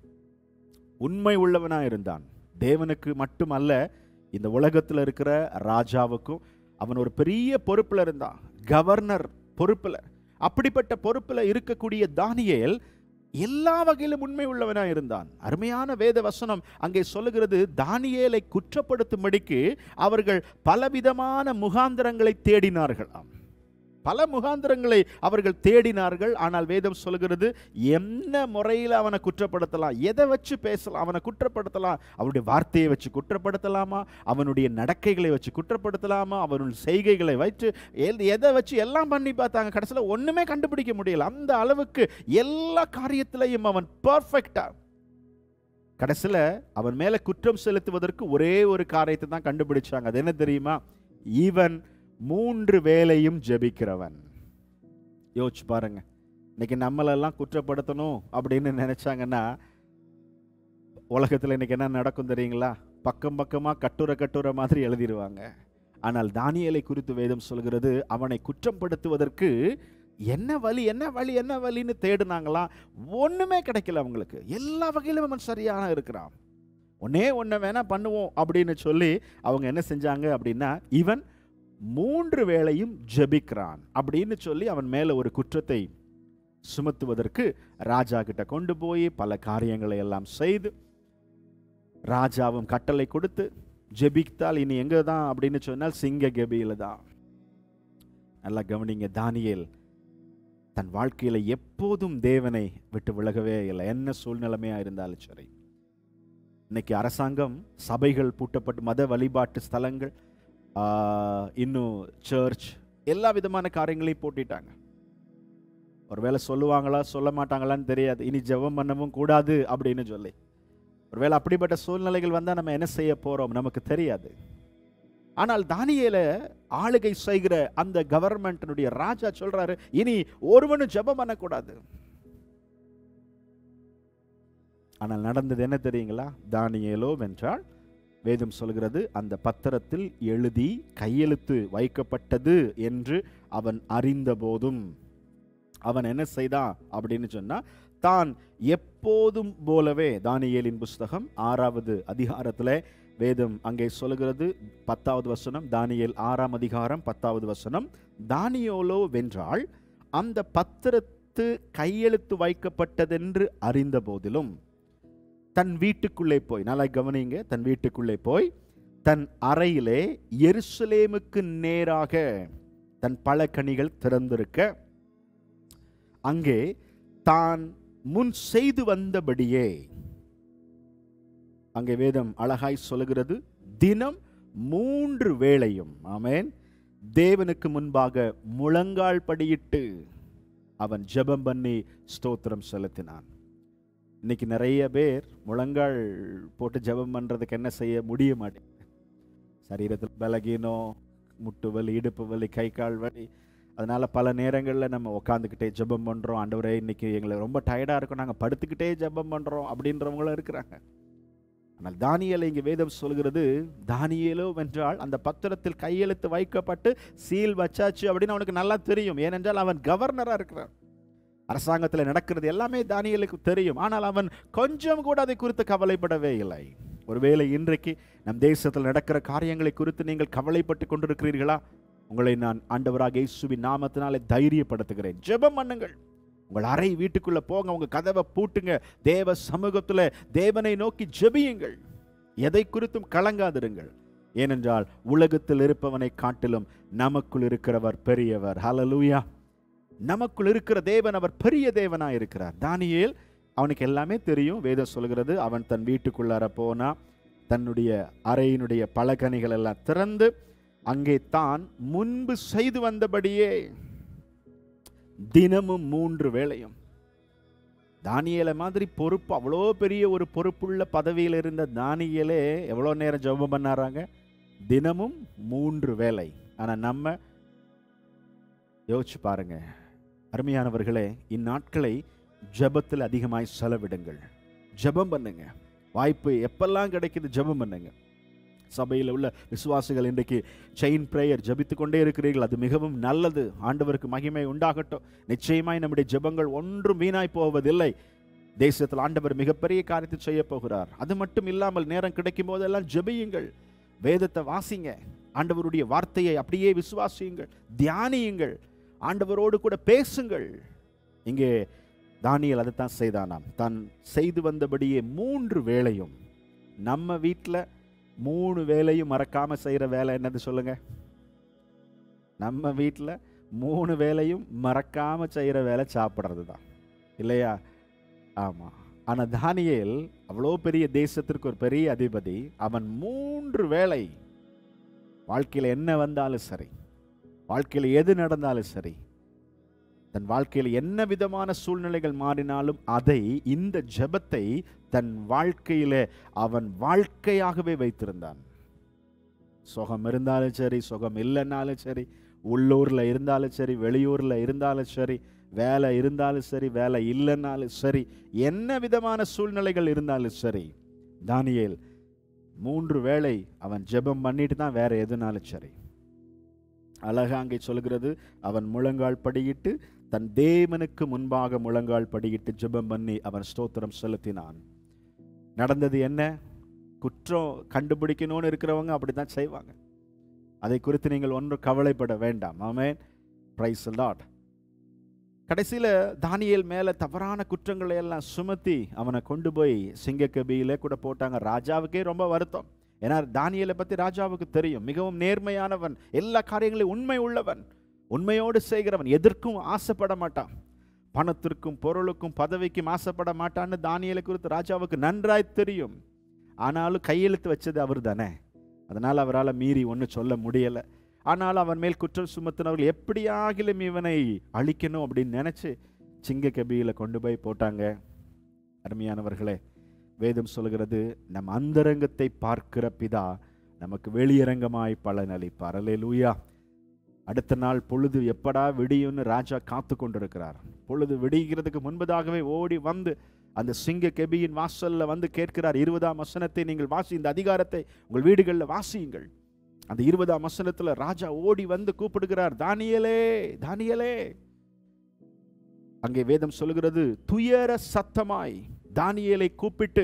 உண்மை உள்ளவனாய் இருந்தான் தேவனுக்கு மட்டுமல்ல இந்த உலகத்தில் இருக்கிற ராஜாவுக்கும் அவன் ஒரு பெரிய பொறுப்பில் இருந்தான் கவர்னர் பொறுப்பில் அப்படிப்பட்ட பொறுப்பில் இருக்கக்கூடிய தானியேல் எல்லா வகையிலும் உண்மை உள்ளவனாக இருந்தான் அருமையான வேத வசனம் அங்கே சொல்லுகிறது தானியேலை குற்றப்படுத்தும்படிக்கு அவர்கள் பலவிதமான முகாந்திரங்களை தேடினார்களாம் பல முகாந்திரங்களை அவர்கள் தேடினார்கள் ஆனால் வேதம் சொல்கிறது என்ன முறையில் அவனை குற்றப்படுத்தலாம் எதை வச்சு பேசலாம் அவனை குற்றப்படுத்தலாம் அவனுடைய வார்த்தையை வச்சு குற்றப்படுத்தலாமா அவனுடைய நடக்கைகளை வச்சு குற்றப்படுத்தலாமா அவனுடைய செய்கைகளை வச்சு எல்- எதை வச்சு எல்லாம் பண்ணி பார்த்தாங்க கடைசியில் ஒன்றுமே கண்டுபிடிக்க முடியல அந்த அளவுக்கு எல்லா காரியத்திலையும் அவன் பர்ஃபெக்டா கடைசியில் அவன் மேலே குற்றம் செலுத்துவதற்கு ஒரே ஒரு காரியத்தை தான் கண்டுபிடிச்சாங்க அது என்ன தெரியுமா ஈவன் மூன்று வேளையும் ஜெபிக்கிறவன் யோசிச்சு பாருங்க இன்னைக்கு நம்மளெல்லாம் குற்றப்படுத்தணும் அப்படின்னு நினைச்சாங்கன்னா உலகத்தில் இன்னைக்கு என்ன நடக்கும் தெரியுங்களா பக்கம் பக்கமாக கட்டுரை கட்டுரை மாதிரி எழுதிடுவாங்க ஆனால் தானியேலை குறித்து வேதம் சொல்கிறது அவனை குற்றப்படுத்துவதற்கு என்ன வழி என்ன வழி என்ன வழின்னு தேடுனாங்களாம் ஒண்ணுமே கிடைக்கல அவங்களுக்கு எல்லா வகையிலும் அவன் சரியான இருக்கிறான் ஒன்னே ஒன்று வேணா பண்ணுவோம் அப்படின்னு சொல்லி அவங்க என்ன செஞ்சாங்க அப்படின்னா இவன் மூன்று வேளையும் ஜெபிக்கிறான் அப்படின்னு சொல்லி அவன் மேலே ஒரு குற்றத்தை சுமத்துவதற்கு ராஜா கிட்ட கொண்டு போய் பல காரியங்களை எல்லாம் செய்து ராஜாவும் கட்டளை கொடுத்து ஜெபித்தால் இனி எங்க தான் அப்படின்னு சொன்னால் சிங்க கெபியில தான் நல்லா கவனிங்க தானியேல் தன் வாழ்க்கையில எப்போதும் தேவனை விட்டு விலகவே இல்லை என்ன சூழ்நிலைமையா இருந்தாலும் சரி இன்னைக்கு அரசாங்கம் சபைகள் பூட்டப்பட்டு மத வழிபாட்டு ஸ்தலங்கள் ஆஹ், இன்னும் சர்ச் எல்லா விதமான காரியங்களையும் போட்டிட்டாங்க ஒருவேளை சொல்லுவாங்களா சொல்ல மாட்டாங்களான்னு தெரியாது இனி ஜெபம் பண்ணவும் கூடாது அப்படின்னு சொல்லி ஒருவேளை அப்படிப்பட்ட சூழ்நிலைகள் வந்தால் நம்ம என்ன செய்ய போறோம் நமக்கு தெரியாது ஆனால் தானியேல ஆளுகை செய்கிற அந்த கவர்மெண்ட்டினுடைய ராஜா சொல்றாரு இனி ஒருவனும் ஜெபம் பண்ணக்கூடாது ஆனால் நடந்தது என்ன தெரியுங்களா தானியேலோ வென்றால் வேதம் சொல்கிறது அந்த பத்திரத்தில் எழுதி கையெழுத்து வைக்கப்பட்டது என்று அவன் அறிந்தபோதும் அவன் என்ன செய்தான் அப்படின்னு சொன்னா தான் எப்போதும் போலவே தானியேலின் புஸ்தகம் ஆறாவது அதிகாரத்தில் வேதம் அங்கே சொல்கிறது பத்தாவது வசனம் தானியேல் ஆறாம் அதிகாரம் பத்தாவது வசனம் தானியோலோ வென்றால் அந்த பத்திரத்து கையெழுத்து வைக்கப்பட்டதென்று அறிந்த போதிலும் தன் வீட்டுக்குள்ளே போய் நல்லா கவனிங்க தன் வீட்டுக்குள்ளே போய் தன் அறையிலே எருசலேமுக்கு நேராக தன் பழக்கனிகள் திறந்திருக்க அங்கே தான் முன் செய்து வந்தபடியே அங்கே வேதம் அழகாய் சொல்லுகிறது தினம் மூன்று வேளையும் ஆமென் தேவனுக்கு முன்பாக முழங்கால் படியிட்டு அவன் ஜெபம் பண்ணி ஸ்தோத்திரம் செலுத்தினான் இன்னைக்கு நிறைய பேர் முழங்கால் போட்டு ஜெபம் பண்ணுறதுக்கு என்ன செய்ய முடிய மாட்டேங்குது சரீரத்தில் பலகீனம் முட்டு வலி இடுப்பு வலி கை கால் வலி அதனால பல நேரங்களில் நம்ம உட்காந்துக்கிட்டே ஜெபம் பண்ணுறோம் ஆண்டவரே இன்னைக்கு எங்களுக்கு ரொம்ப டயர்டாக இருக்கும் நாங்கள் படுத்துக்கிட்டே ஜெபம் பண்ணுறோம் அப்படின்றவங்களும் இருக்கிறாங்க ஆனால் தானியேலை இங்கே வேதம் சொல்கிறது தானியேலோ வென்றால் அந்த பத்திரத்தில் கையெழுத்து வைக்கப்பட்டு சீல் வச்சாச்சு அப்படின்னு அவனுக்கு நல்லா தெரியும் ஏனென்றால் அவன் கவர்னராக இருக்கிறான் அரசாங்கத்தில் நடக்கிறது எல்லாமே தானியலுக்கு தெரியும் ஆனால் அவன் கொஞ்சம் கூட அதை குறித்து கவலைப்படவே இல்லை ஒருவேளை இன்றைக்கு நம் தேசத்தில் நடக்கிற காரியங்களை குறித்து நீங்கள் கவலைப்பட்டு கொண்டிருக்கிறீர்களா உங்களை நான் ஆண்டவராக இயேசுவின் நாமத்தினாலே தைரியப்படுத்துகிறேன் ஜெபம் பண்ணுங்கள் உங்கள் அறை வீட்டுக்குள்ள போங்க உங்க கதவை பூட்டுங்க தேவ சமூகத்துல தேவனை நோக்கி ஜெபியுங்கள் எதை குறித்தும் கலங்காதிருங்கள் ஏனென்றால் உலகத்தில் இருப்பவனை காட்டிலும் நமக்குள் இருக்கிறவர் பெரியவர் ஹalleluya நமக்குள் இருக்கிற தேவன் அவர் பெரிய தேவனா இருக்கிறார் தானியேல் அவனுக்கு எல்லாமே தெரியும் வேதம் சொல்கிறது அவன் தன் வீட்டுக்குள்ளார போனா தன்னுடைய அறையினுடைய பலகணிகள் எல்லாம் திறந்து அங்கே தான் முன்பு செய்து வந்தபடியே தினமும் மூன்று வேளையும் தானியேலை மாதிரி பொறுப்பு அவ்வளோ பெரிய ஒரு பொறுப்புள்ள பதவியில் இருந்த தானியேலே எவ்வளோ நேரம் ஜெபம் பண்ணாராங்க தினமும் மூன்று வேளை ஆனால் நம்ம யோசிச்சு பாருங்க அருமையானவர்களே இந்நாட்களை ஜெபத்தில் அதிகமாய் செலவிடுங்கள் ஜெபம் பண்ணுங்க வாய்ப்பு எப்பெல்லாம் கிடைக்குது ஜெபம் பண்ணுங்க சபையில் உள்ள விசுவாசிகள் இன்றைக்கு செயின் பிரேயர் ஜபித்து கொண்டே இருக்கிறீர்கள் அது மிகவும் நல்லது ஆண்டவருக்கு மகிமை உண்டாகட்டும் நிச்சயமாய் நம்முடைய ஜெபங்கள் ஒன்றும் வீணாய் போவதில்லை தேசத்தில் ஆண்டவர் மிகப்பெரிய காரியத்தை செய்ய போகிறார் அது மட்டும் இல்லாமல் நேரம் கிடைக்கும் போதெல்லாம் ஜெபியுங்கள் வேதத்தை வாசிங்க ஆண்டவருடைய வார்த்தையை அப்படியே விசுவாசியுங்கள் தியானியுங்கள் ஆண்டவரோடு கூட பேசுங்கள் இங்கே தானியல் அதைத்தான் செய்தானாம் தான் செய்து வந்தபடியே மூன்று வேளையும் நம்ம வீட்டில் மூணு வேலையும் மறக்காம செய்கிற வேலை என்னது சொல்லுங்க நம்ம வீட்டில் மூணு வேலையும் மறக்காம செய்கிற வேலை சாப்பிட்றது தான் இல்லையா ஆமாம் ஆனால் தானியேல் அவ்வளோ பெரிய தேசத்திற்கு ஒரு பெரிய அதிபதி அவன் மூன்று வேளை வாழ்க்கையில் என்ன வந்தாலும் சரி வாழ்க்கையில் எது நடந்தாலும் சரி தன் வாழ்க்கையில் என்ன விதமான சூழ்நிலைகள் மாறினாலும் அதை இந்த ஜெபத்தை தன் வாழ்க்கையில அவன் வாழ்க்கையாகவே வைத்திருந்தான் சுகம் இருந்தாலும் சரி சுகம் இல்லைன்னாலும் சரி உள்ளூர்ல இருந்தாலும் சரி வெளியூர்ல இருந்தாலும் சரி வேலை இருந்தாலும் சரி வேலை இல்லைன்னாலும் சரி என்ன விதமான சூழ்நிலைகள் இருந்தாலும் சரி தானியேல் மூன்று வேளை அவன் ஜெபம் பண்ணிட்டு தான் வேற எதுனாலும் சரி அழகா அங்கே சொல்கிறது அவன் முழங்கால் படியிட்டு தன் தேவனுக்கு முன்பாக முழங்கால் படியிட்டு ஜெபம் பண்ணி அவன் ஸ்தோத்திரம் செலுத்தினான் நடந்தது என்ன குற்றம் கண்டுபிடிக்கணும்னு இருக்கிறவங்க அப்படித்தான் செய்வாங்க அதை குறித்து நீங்கள் ஒன்றும் கவலைப்பட வேண்டாம் ஆமென் பிரைஸ் லாட் கடைசியில் தானியேல் மேலே தவறான குற்றங்களை எல்லாம் சுமத்தி அவனை கொண்டு போய் சிங்கக்கபியில கூட போட்டாங்க ராஜாவுக்கே ரொம்ப வருத்தம் ஏன்னா தானியேலை பற்றி ராஜாவுக்கு தெரியும் மிகவும் நேர்மையானவன் எல்லா காரியங்களையும் உண்மை உள்ளவன் உண்மையோடு செய்கிறவன் எதற்கும் ஆசைப்பட மாட்டான் பணத்திற்கும் பொருளுக்கும் பதவிக்கும் ஆசைப்பட மாட்டான்னு தானியலை குறித்து ராஜாவுக்கு நன்றாய் தெரியும் ஆனாலும் கையெழுத்து வச்சது அவர் தானே அதனால் அவரால் மீறி ஒன்றும் சொல்ல முடியலை ஆனால் அவன் மேல் குற்றம் சுமத்தினவர்கள் எப்படியாகிலும் இவனை அழிக்கணும் அப்படின்னு நினச்சி சிங்க கபியில் கொண்டு போய் போட்டாங்க அருமையானவர்களே வேதம் சொல்கிறது நம் அந்தரங்கத்தை பார்க்கிற பிதா நமக்கு வெளியரங்கமாய் பலன் அளிப்பார் அல்லேலூயா அடுத்த நாள் பொழுது எப்படா விடியும்னு ராஜா காத்து கொண்டிருக்கிறார் பொழுது விடிகிறதுக்கு முன்பதாகவே ஓடி வந்து அந்த சிங்க கெபியின் வாசல்ல வந்து கேட்கிறார் இருபதாம் வசனத்தை நீங்கள் வாசி இந்த அதிகாரத்தை உங்கள் வீடுகளில் வாசியுங்கள் அந்த இருபதாம் வசனத்துல ராஜா ஓடி வந்து கூப்பிடுகிறார் தானியலே தானியலே அங்கே வேதம் சொல்லுகிறது துயர சத்தமாய் தானியேலை கூப்பிட்டு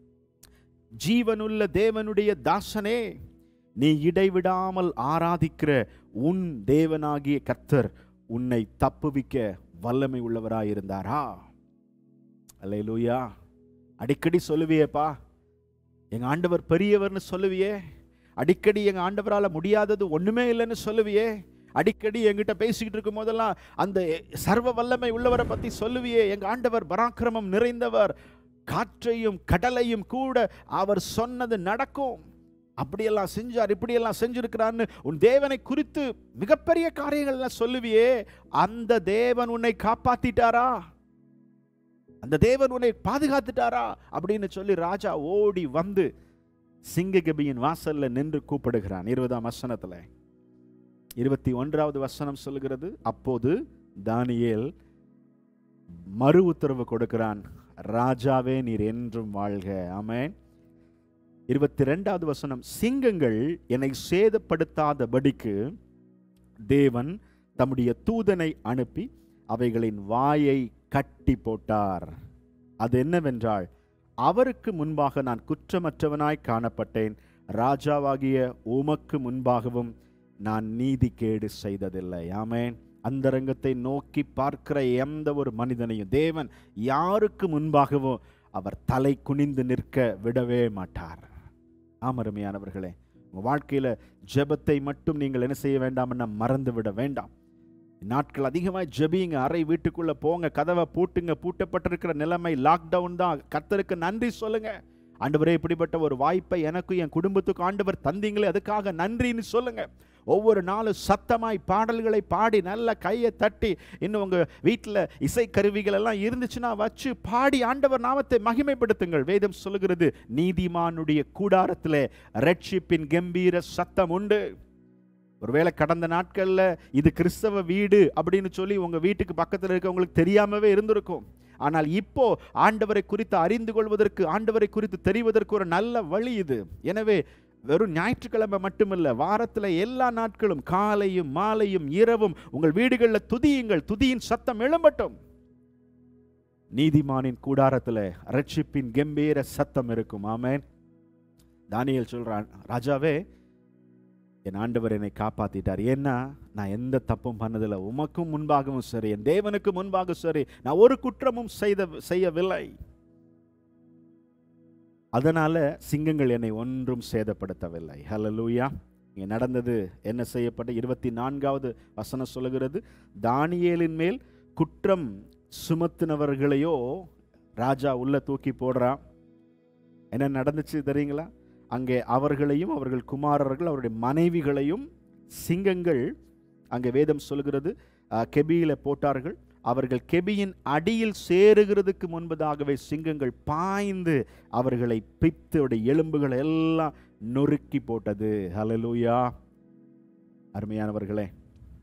ஜீவனுள்ள தேவனுடைய தாசனே நீ இடைவிடாமல் ஆராதிக்கிற உன் தேவனாகிய கர்த்தர் உன்னை தப்புவிக்க வல்லமை உள்ளவராயிருந்தாரா அல்லேலூயா அடிக்கடி சொல்லுவியேப்பா எங்க ஆண்டவர் பெரியவர்னு சொல்லுவியே அடிக்கடி எங்க ஆண்டவரால முடியாதது ஒண்ணுமே இல்லைன்னு சொல்லுவியே அடிக்கடி என்கிட்ட பேசிக்கிட்டு இருக்கும் போதெல்லாம் அந்த சர்வ வல்லமை உள்ளவரை பத்தி சொல்லுவியே எங்க ஆண்டவர் பராக்கிரமம் நிறைந்தவர் காற்றையும் கடலையும் கூட அவர் சொன்னது நடக்கும் அப்படியெல்லாம் செஞ்சார் இப்படியெல்லாம் செஞ்சிருக்கிறான்னு உன் தேவனை குறித்து மிகப்பெரிய காரியங்கள்லாம் சொல்லுவியே அந்த தேவன் உன்னை காப்பாத்திட்டாரா அந்த தேவன் உன்னை பாதுகாத்துட்டாரா அப்படின்னு சொல்லி ராஜா ஓடி வந்து சிங்ககபியின் வாசல்ல நின்று கூப்பிடுகிறான் இருபதாம் வசனத்துல இருபத்தி ஒன்றாவது வசனம் சொல்லுகிறது அப்போது தானியேல் மறு உத்தரவு கொடுக்கிறான் ராஜாவே நீர் என்றும் வாழ்க ஆமென் இருபத்தி ரெண்டாவது வசனம் சிங்கங்கள் என்னை சேதப்படுத்தாதபடிக்கு தேவன் தம்முடைய தூதனை அனுப்பி அவைகளின் வாயை கட்டி போட்டார் அது என்னவென்றால் அவருக்கு முன்பாக நான் குற்றமற்றவனாய் காணப்பட்டேன் ராஜாவாகிய உமக்கு முன்பாகவும் நான் நீதிகேடு செய்ததில்லை ஆமென் அந்தரங்கத்தை நோக்கி பார்க்கிற எந்த ஒரு மனிதனையும் தேவன் யாருக்கு முன்பாகவும் அவர் தலை குனிந்து நிற்க விடவே மாட்டார் ஆமருமையானவர்களே உங்கள் வாழ்க்கையில் ஜெபத்தை மட்டும் நீங்கள் என்ன செய்ய வேண்டாம்னா மறந்து விட வேண்டாம் நாட்கள் அதிகமாக ஜெபிங்க அறை வீட்டுக்குள்ள போங்க கதவை பூட்டுங்க பூட்டப்பட்டிருக்கிற நிலைமை லாக்டவுன் தான் கர்த்தருக்கு நன்றி சொல்லுங்க ஆண்டவரே இப்படிப்பட்ட ஒரு வாய்ப்பை எனக்கும் என் குடும்பத்துக்கும் ஆண்டவர் தந்தீங்களே அதுக்காக நன்றின்னு சொல்லுங்க ஒவ்வொரு நாளும் சத்தமாய் பாடல்களை பாடி நல்ல கையை தட்டி இன்னும் உங்க வீட்டில் இசைக்கருவிகள் எல்லாம் இருந்துச்சுன்னா வச்சு பாடி ஆண்டவர் நாமத்தை மகிமைப்படுத்துங்கள் வேதம் சொல்லுகிறது நீதிமானுடைய கூடாரத்திலே ரட்சிப்பின் கம்பீர சத்தம் உண்டு ஒருவேளை கடந்த நாட்கள்ல இது கிறிஸ்தவ வீடு அப்படின்னு சொல்லி உங்க வீட்டுக்கு பக்கத்தில் இருக்கவங்களுக்கு தெரியாமவே இருந்திருக்கும் ஆனால் இப்போ ஆண்டவரை குறித்து அறிந்து கொள்வதற்கு ஆண்டவரை குறித்து தெரிவதற்கு ஒரு நல்ல வழி இது எனவே வெறும் ஞாயிற்றுக்கிழமை மட்டுமல்ல வாரத்தில் எல்லா நாட்களும் காலையும் மாலையும் இரவும் உங்கள் வீடுகளில் துதியுங்கள் துதியின் சத்தம் எழும்பட்டும் நீதிமானின் கூடாரத்தில் ரட்சிப்பின் கம்பீர சத்தம் இருக்கும் ஆமேன் தானியல் சொல்றான் ராஜாவே என் ஆண்டவர் என்னை காப்பாத்திட்டார் ஏன்னா நான் எந்த தப்பும் பண்ணதில்லை உமக்கும் முன்பாகவும் சரி என் தேவனுக்கு முன்பாக சரி நான் ஒரு குற்றமும் செய்த செய்யவில்லை அதனால சிங்கங்கள் என்னை ஒன்றும் சேதப்படுத்தவில்லை ஹலலூயா இங்கே நடந்தது என்ன செய்யப்பட்ட இருபத்தி நான்காவது வசனம் சொல்லுகிறது தானியேலின் மேல் குற்றம் சுமத்தினவர்களையோ ராஜா உள்ள தூக்கி போடுறான் என்ன நடந்துச்சு தெரியுங்களா அங்கே அவர்களையும் அவர்கள் குமாரர்கள் அவருடைய மனைவிகளையும் சிங்கங்கள் அங்கே வேதம் சொல்கிறது அஹ், கெபியில போட்டார்கள் அவர்கள் கெபியின் அடியில் சேருகிறதுக்கு முன்பதாகவே சிங்கங்கள் பாய்ந்து அவர்களை பித்து அவருடைய எலும்புகளை எல்லாம் நொறுக்கி போட்டது ஹalleluya அருமையானவர்களே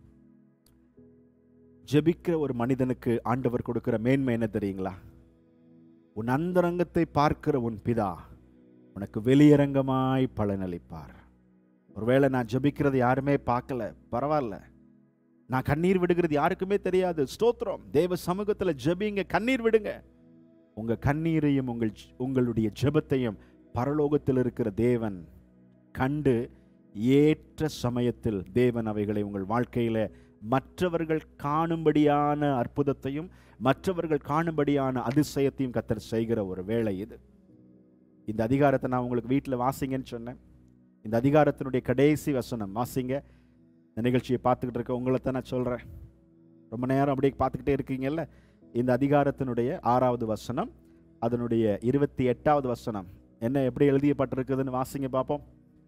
ஜெபிக்கிற ஒரு மனிதனுக்கு ஆண்டவர் கொடுக்கிற மேன்மை என்ன தெரியுங்களா உன் அந்தரங்கத்தை பார்க்கிற உன் பிதா உனக்கு வெளியரங்கமாய் பலனளிப்பார் ஒருவேளை நான் ஜெபிக்கிறது யாருமே பார்க்கல பரவாயில்ல நான் கண்ணீர் விடுகிறது யாருக்குமே தெரியாது ஸ்தோத்திரம் தேவ சமூகத்தில் ஜெபிங்க கண்ணீர் விடுங்க உங்க கண்ணீரையும் உங்கள் உங்களுடைய ஜெபத்தையும் பரலோகத்தில் இருக்கிற தேவன் கண்டு ஏற்ற சமயத்தில் தேவன் அவைகளை உங்கள் வாழ்க்கையில மற்றவர்கள் காணும்படியான அற்புதத்தையும் மற்றவர்கள் காணும்படியான அதிசயத்தையும் கத்தர் செய்கிற ஒரு வேளை இது இந்த அதிகாரத்தை நான் உங்களுக்கு வீட்டில் வாசிங்கன்னு சொன்னேன் இந்த அதிகாரத்தினுடைய கடைசி வசனம் வாசிங்க இந்த நிகழ்ச்சியை பார்த்துக்கிட்டு இருக்க உங்களை தான் நான் சொல்கிறேன் ரொம்ப நேரம் அப்படியே பார்த்துக்கிட்டே இருக்கீங்கல்ல இந்த அதிகாரத்தினுடைய ஆறாவது வசனம் அதனுடைய இருபத்தி எட்டாவது வசனம் என்ன எப்படி எழுதியப்பட்டிருக்குதுன்னு வாசிங்க பார்ப்போம்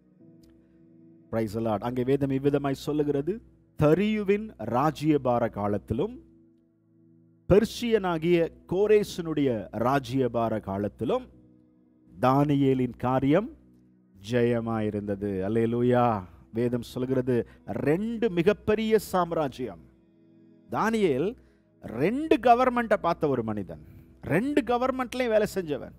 பிரைஸ் அலாட் அங்கே வேதம் இவ்விதமாய் சொல்லுகிறது தரியுவின் ராஜ்யபார காலத்திலும் பெர்ஷியனாகிய கோரேசனுடைய ராஜ்யபார காலத்திலும் தானியேலின் காரியம் ஜெயமாயிருந்தது அல்லேலூயா வேதம் சொல்கிறது ரெண்டு மிகப்பெரிய சாம்ராஜ்யம் தானியேல் ரெண்டு கவர்மெண்ட்டை பார்த்த ஒரு மனிதன் ரெண்டு கவர்மெண்ட்லயும் வேலை செஞ்சவன்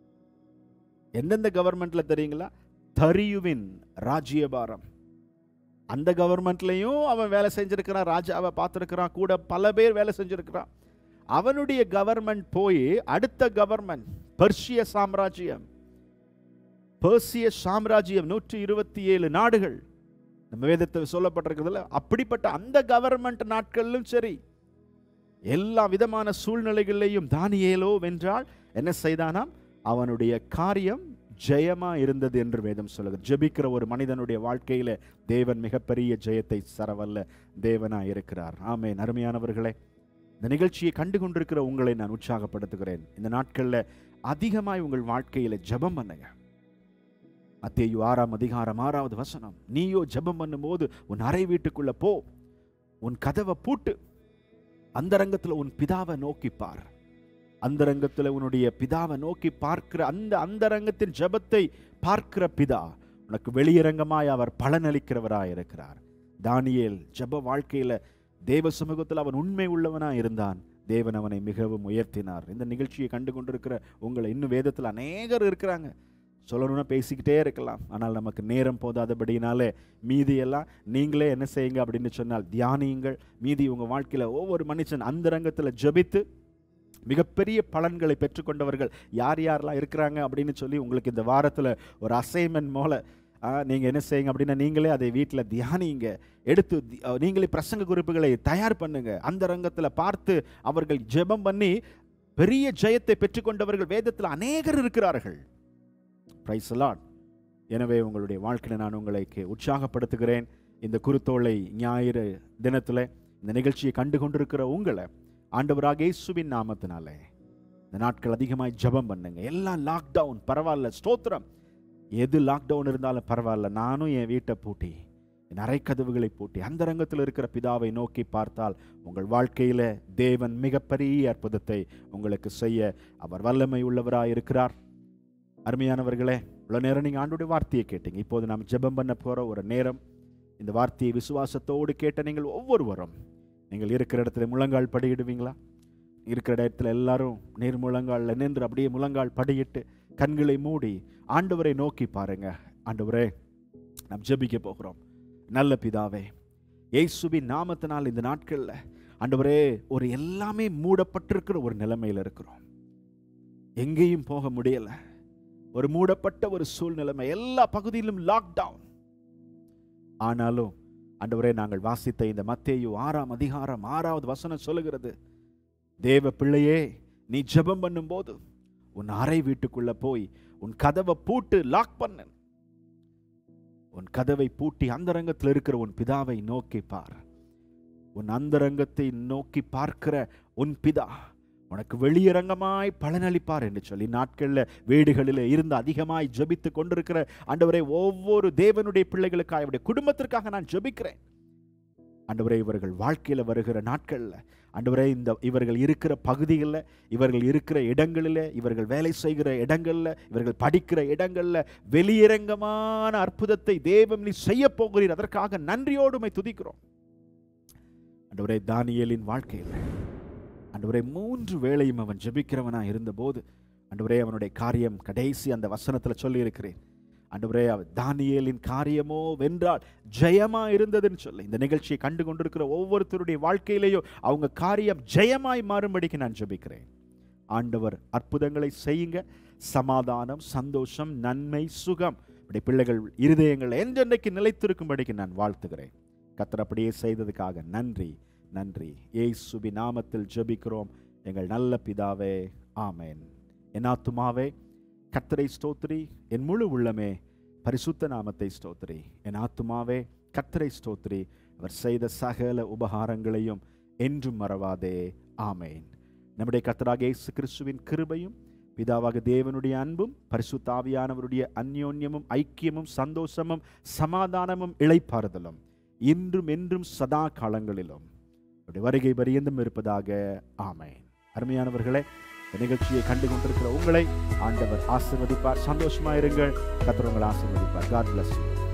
எந்தெந்த கவர்மெண்ட்ல தெரியுங்களா தரியுவின் ராஜ்யபாரம் அந்த கவர்மெண்ட்லயும் அவன் வேலை செஞ்சிருக்கிறான் ராஜாவை பார்த்துருக்கிறான் கூட பல பேர் வேலை செஞ்சிருக்கிறான் அவனுடைய கவர்மெண்ட் போய் அடுத்த கவர்மெண்ட் பர்ஷிய சாம்ராஜ்யம் பெர்சிய சாம்ராஜ்யம் நூற்றி இருபத்தி ஏழு நாடுகள் நம்ம வேதத்தில் சொல்லப்பட்டிருக்கிறதுல அப்படிப்பட்ட அந்த கவர்மெண்ட் நாட்களிலும் சரி எல்லா விதமான சூழ்நிலைகளிலையும் தானியேலோ வென்றால் என்ன செய்தானாம் அவனுடைய காரியம் ஜெயமா இருந்தது என்று வேதம் சொல்லுது ஜெபிக்கிற ஒரு மனிதனுடைய வாழ்க்கையில தேவன் மிகப்பெரிய ஜெயத்தை சரவல்ல தேவனா இருக்கிறார் ஆமே அருமையானவர்களே இந்த நிகழ்ச்சியை கண்டு கொண்டிருக்கிற உங்களை நான் உற்சாகப்படுத்துகிறேன் இந்த நாட்களில் அதிகமாய் உங்கள் வாழ்க்கையில ஜெபம் பண்ணுங்க மத்தேயு ஆறாம் அதிகாரம் ஆறாவது வசனம் நீயோ ஜெபம் பண்ணும்போது உன் அறை வீட்டுக்குள்ள போ உன் கதவை பூட்டு அந்தரங்கத்துல உன் பிதாவை நோக்கி பார் அந்தரங்கத்துல உன்னுடைய பிதாவை நோக்கி பார்க்கிற அந்த அந்தரங்கத்தின் ஜெபத்தை பார்க்கிற பிதா உனக்கு வெளியரங்கமாய் அவர் பலனளிக்கிறவராய் இருக்கிறார் தானியேல் ஜெப வாழ்க்கையில தேவ சமூகத்தில் அவன் உண்மை உள்ளவனாய் இருந்தான் தேவன் அவனை மிகவும் உயர்த்தினார் இந்த நிகழ்ச்சியை கண்டு கொண்டிருக்கிற உங்களை இன்னும் வேதத்தில் அநேகர் இருக்கிறாங்க சொல்லணும்னா பேசிக்கிட்டே இருக்கலாம் ஆனால் நமக்கு நேரம் போதாதபடினாலே மீதியெல்லாம் நீங்களே என்ன செய்யுங்க அப்படின்னு சொன்னால் தியானியுங்கள் மீதி உங்கள் வாழ்க்கையில் ஒவ்வொரு மனுஷன் அந்தரங்கத்தில் ஜெபித்து மிகப்பெரிய பலன்களை பெற்றுக்கொண்டவர்கள் யார் யாரெல்லாம் இருக்கிறாங்க அப்படின்னு சொல்லி உங்களுக்கு இந்த வாரத்தில் ஒரு அசைன்மெண்ட் போல நீங்கள் என்ன செய்யுங்க அப்படின்னா நீங்களே அதை வீட்டில் தியானிங்க எடுத்து தி- அஹ், நீங்களே பிரசங்க குறிப்புகளை தயார் பண்ணுங்க அந்த ரங்கத்தில் பார்த்து அவர்கள் ஜெபம் பண்ணி பெரிய ஜெயத்தை பெற்றுக்கொண்டவர்கள் வேதத்தில் அநேகர் இருக்கிறார்கள் பிரைஸ் லார்ட் எனவே உங்களுடைய வாழ்க்கையில் நான் உங்களுக்கு உற்சாகப்படுத்துகிறேன் இந்த குருத்தோலை ஞாயிறு தினத்தில் இந்த நிகழ்ச்சியை கண்டு கொண்டிருக்கிற உங்களை ஆண்டவராக இயேசுவின் நாமத்தினாலே இந்த நாட்கள் அதிகமாய் ஜெபம் பண்ணுங்க எல்லாம் லாக்டவுன் பரவாயில்ல ஸ்தோத்திரம் எது லாக்டவுன் இருந்தாலும் பரவாயில்ல நானும் என் வீட்டை பூட்டி என் அறை கதவுகளை பூட்டி அந்த ரங்கத்தில் இருக்கிற பிதாவை நோக்கி பார்த்தால் உங்கள் வாழ்க்கையில தேவன் மிகப்பெரிய அற்புதத்தை உங்களுக்கு செய்ய அவர் வல்லமை உள்ளவராய் இருக்கிறார் அருமையானவர்களே இவ்வளோ நேரம் நீங்கள் ஆண்டுடைய வார்த்தையை கேட்டீங்க இப்போது நாம் ஜெபம் பண்ண போகிற ஒரு நேரம் இந்த வார்த்தையை விசுவாசத்தோடு கேட்ட நீங்கள் ஒவ்வொருவரும் நீங்கள் இருக்கிற இடத்துல முழங்கால் படியிடுவீங்களா இருக்கிற இடத்துல எல்லாரும் நீர் முழங்காலில் நின்று அப்படியே முழங்கால் படியிட்டு கண்களை மூடி ஆண்டவரை நோக்கி பாருங்க ஆண்டவரே நாம் ஜெபிக்க போகிறோம் நல்ல பிதாவே இயேசுவின் நாமத்தினால் இந்த நாட்களில் ஆண்டவரே ஒரு எல்லாமே மூடப்பட்டிருக்கிற ஒரு நிலைமையில் இருக்கிறோம் எங்கேயும் போக முடியல ஒரு மூடப்பட்ட ஒரு சூழ்நிலைமை எல்லா பகுதியிலும் லாக்டவுன் ஆனாலும் ஆண்டவரே நாங்கள் வாசித்த இந்த மத்தேயு ஆறாம் அதிகாரம் ஆறாவது வசனம் சொல்லுகிறது தேவ பிள்ளையே நீ ஜெபம் பண்ணும்போது உன் அறை வீட்டுக்குள்ள போய் உன் கதவை பூட்டு லாக் பண்ணு உன் கதவை பூட்டி அந்தரங்கத்தில் இருக்கிற உன் பிதாவை நோக்கி பார் உன் அந்தரங்கத்தை நோக்கி பார்க்கிற உன் பிதா உனக்கு வெளியரங்கமாய் பலனளிப்பார் என்று சொல்லி நாட்களில் வீடுகளில் இருந்து அதிகமாய் ஜெபித்து கொண்டிருக்கிற ஆண்டவரே ஒவ்வொரு தேவனுடைய பிள்ளைகளுக்காக அவருடைய குடும்பத்திற்காக நான் ஜெபிக்கிறேன் ஆண்டவரே இவர்கள் வாழ்க்கையில் வருகிற நாட்களில் ஆண்டவரே இந்த இவர்கள் இருக்கிற பகுதிகளில் இவர்கள் இருக்கிற இடங்களில் இவர்கள் வேலை செய்கிற இடங்களில் இவர்கள் படிக்கிற இடங்களில் வெளியரங்கமான அற்புதத்தை தேவன் நீ செய்ய போகிறீர் அதற்காக நன்றியோடு உம்மை துதிக்கிறோம் ஆண்டவரே தானியேலின் வாழ்க்கையில் ஆண்டவரே மூன்று வேளையும் அவன் ஜெபிக்கிறவனா இருந்தபோது ஆண்டவரே அவனுடைய காரியம் கடைசி அந்த வசனத்தில் சொல்லியிருக்கிறேன் ஆண்டவரே அவன் தானியேலின் காரியமோ வென்றால் ஜெயமா இருந்ததுன்னு சொல்லி இந்த நிகழ்ச்சியை கண்டு கொண்டிருக்கிற ஒவ்வொருத்தருடைய வாழ்க்கையிலேயோ அவங்க காரியம் ஜெயமாய் மாறும்படிக்கு நான் ஜெபிக்கிறேன் ஆண்டவர் அற்புதங்களை செய்யுங்க சமாதானம் சந்தோஷம் நன்மை சுகம் இப்படி பிள்ளைகள் இருதயங்கள் என்றென்றைக்கு நிலைத்திருக்கும்படிக்கு நான் வாழ்த்துகிறேன் கத்தர் அப்படியே செய்ததுக்காக நன்றி நன்றி ஏசுபி நாமத்தில் ஜெபிக்கிறோம் எங்கள் நல்ல பிதாவே ஆமேன் என் ஆத்துமாவே கத்தரை ஸ்தோத்திரி என் முழு உள்ளமே பரிசுத்த நாமத்தை ஸ்தோத்திரி என் ஆத்துமாவே கத்தரை ஸ்தோத்திரி அவர் செய்த சகல உபகாரங்களையும் என்றும் மறவாதே ஆமேன் நம்முடைய கத்தராக இயேசு கிறிஸ்துவின் கிருபையும் பிதாவாக தேவனுடைய அன்பும் பரிசுத்தாவியானவருடைய அந்யோன்யமும் ஐக்கியமும் சந்தோஷமும் சமாதானமும் இளைப்பாறுதலும் இன்றும் என்றும் சதா காலங்களிலும் அவருடைய வருகை பரியந்தம் இருப்பதாக ஆமேன் அருமையானவர்களே இந்த நிகழ்ச்சியை கண்டு கொண்டிருக்கிற உங்களை ஆண்டவர் ஆசீர்வதிப்பார் சந்தோஷமா இருங்கள் கத்தர் உங்களை ஆசீர்வதிப்பார் காட் bless you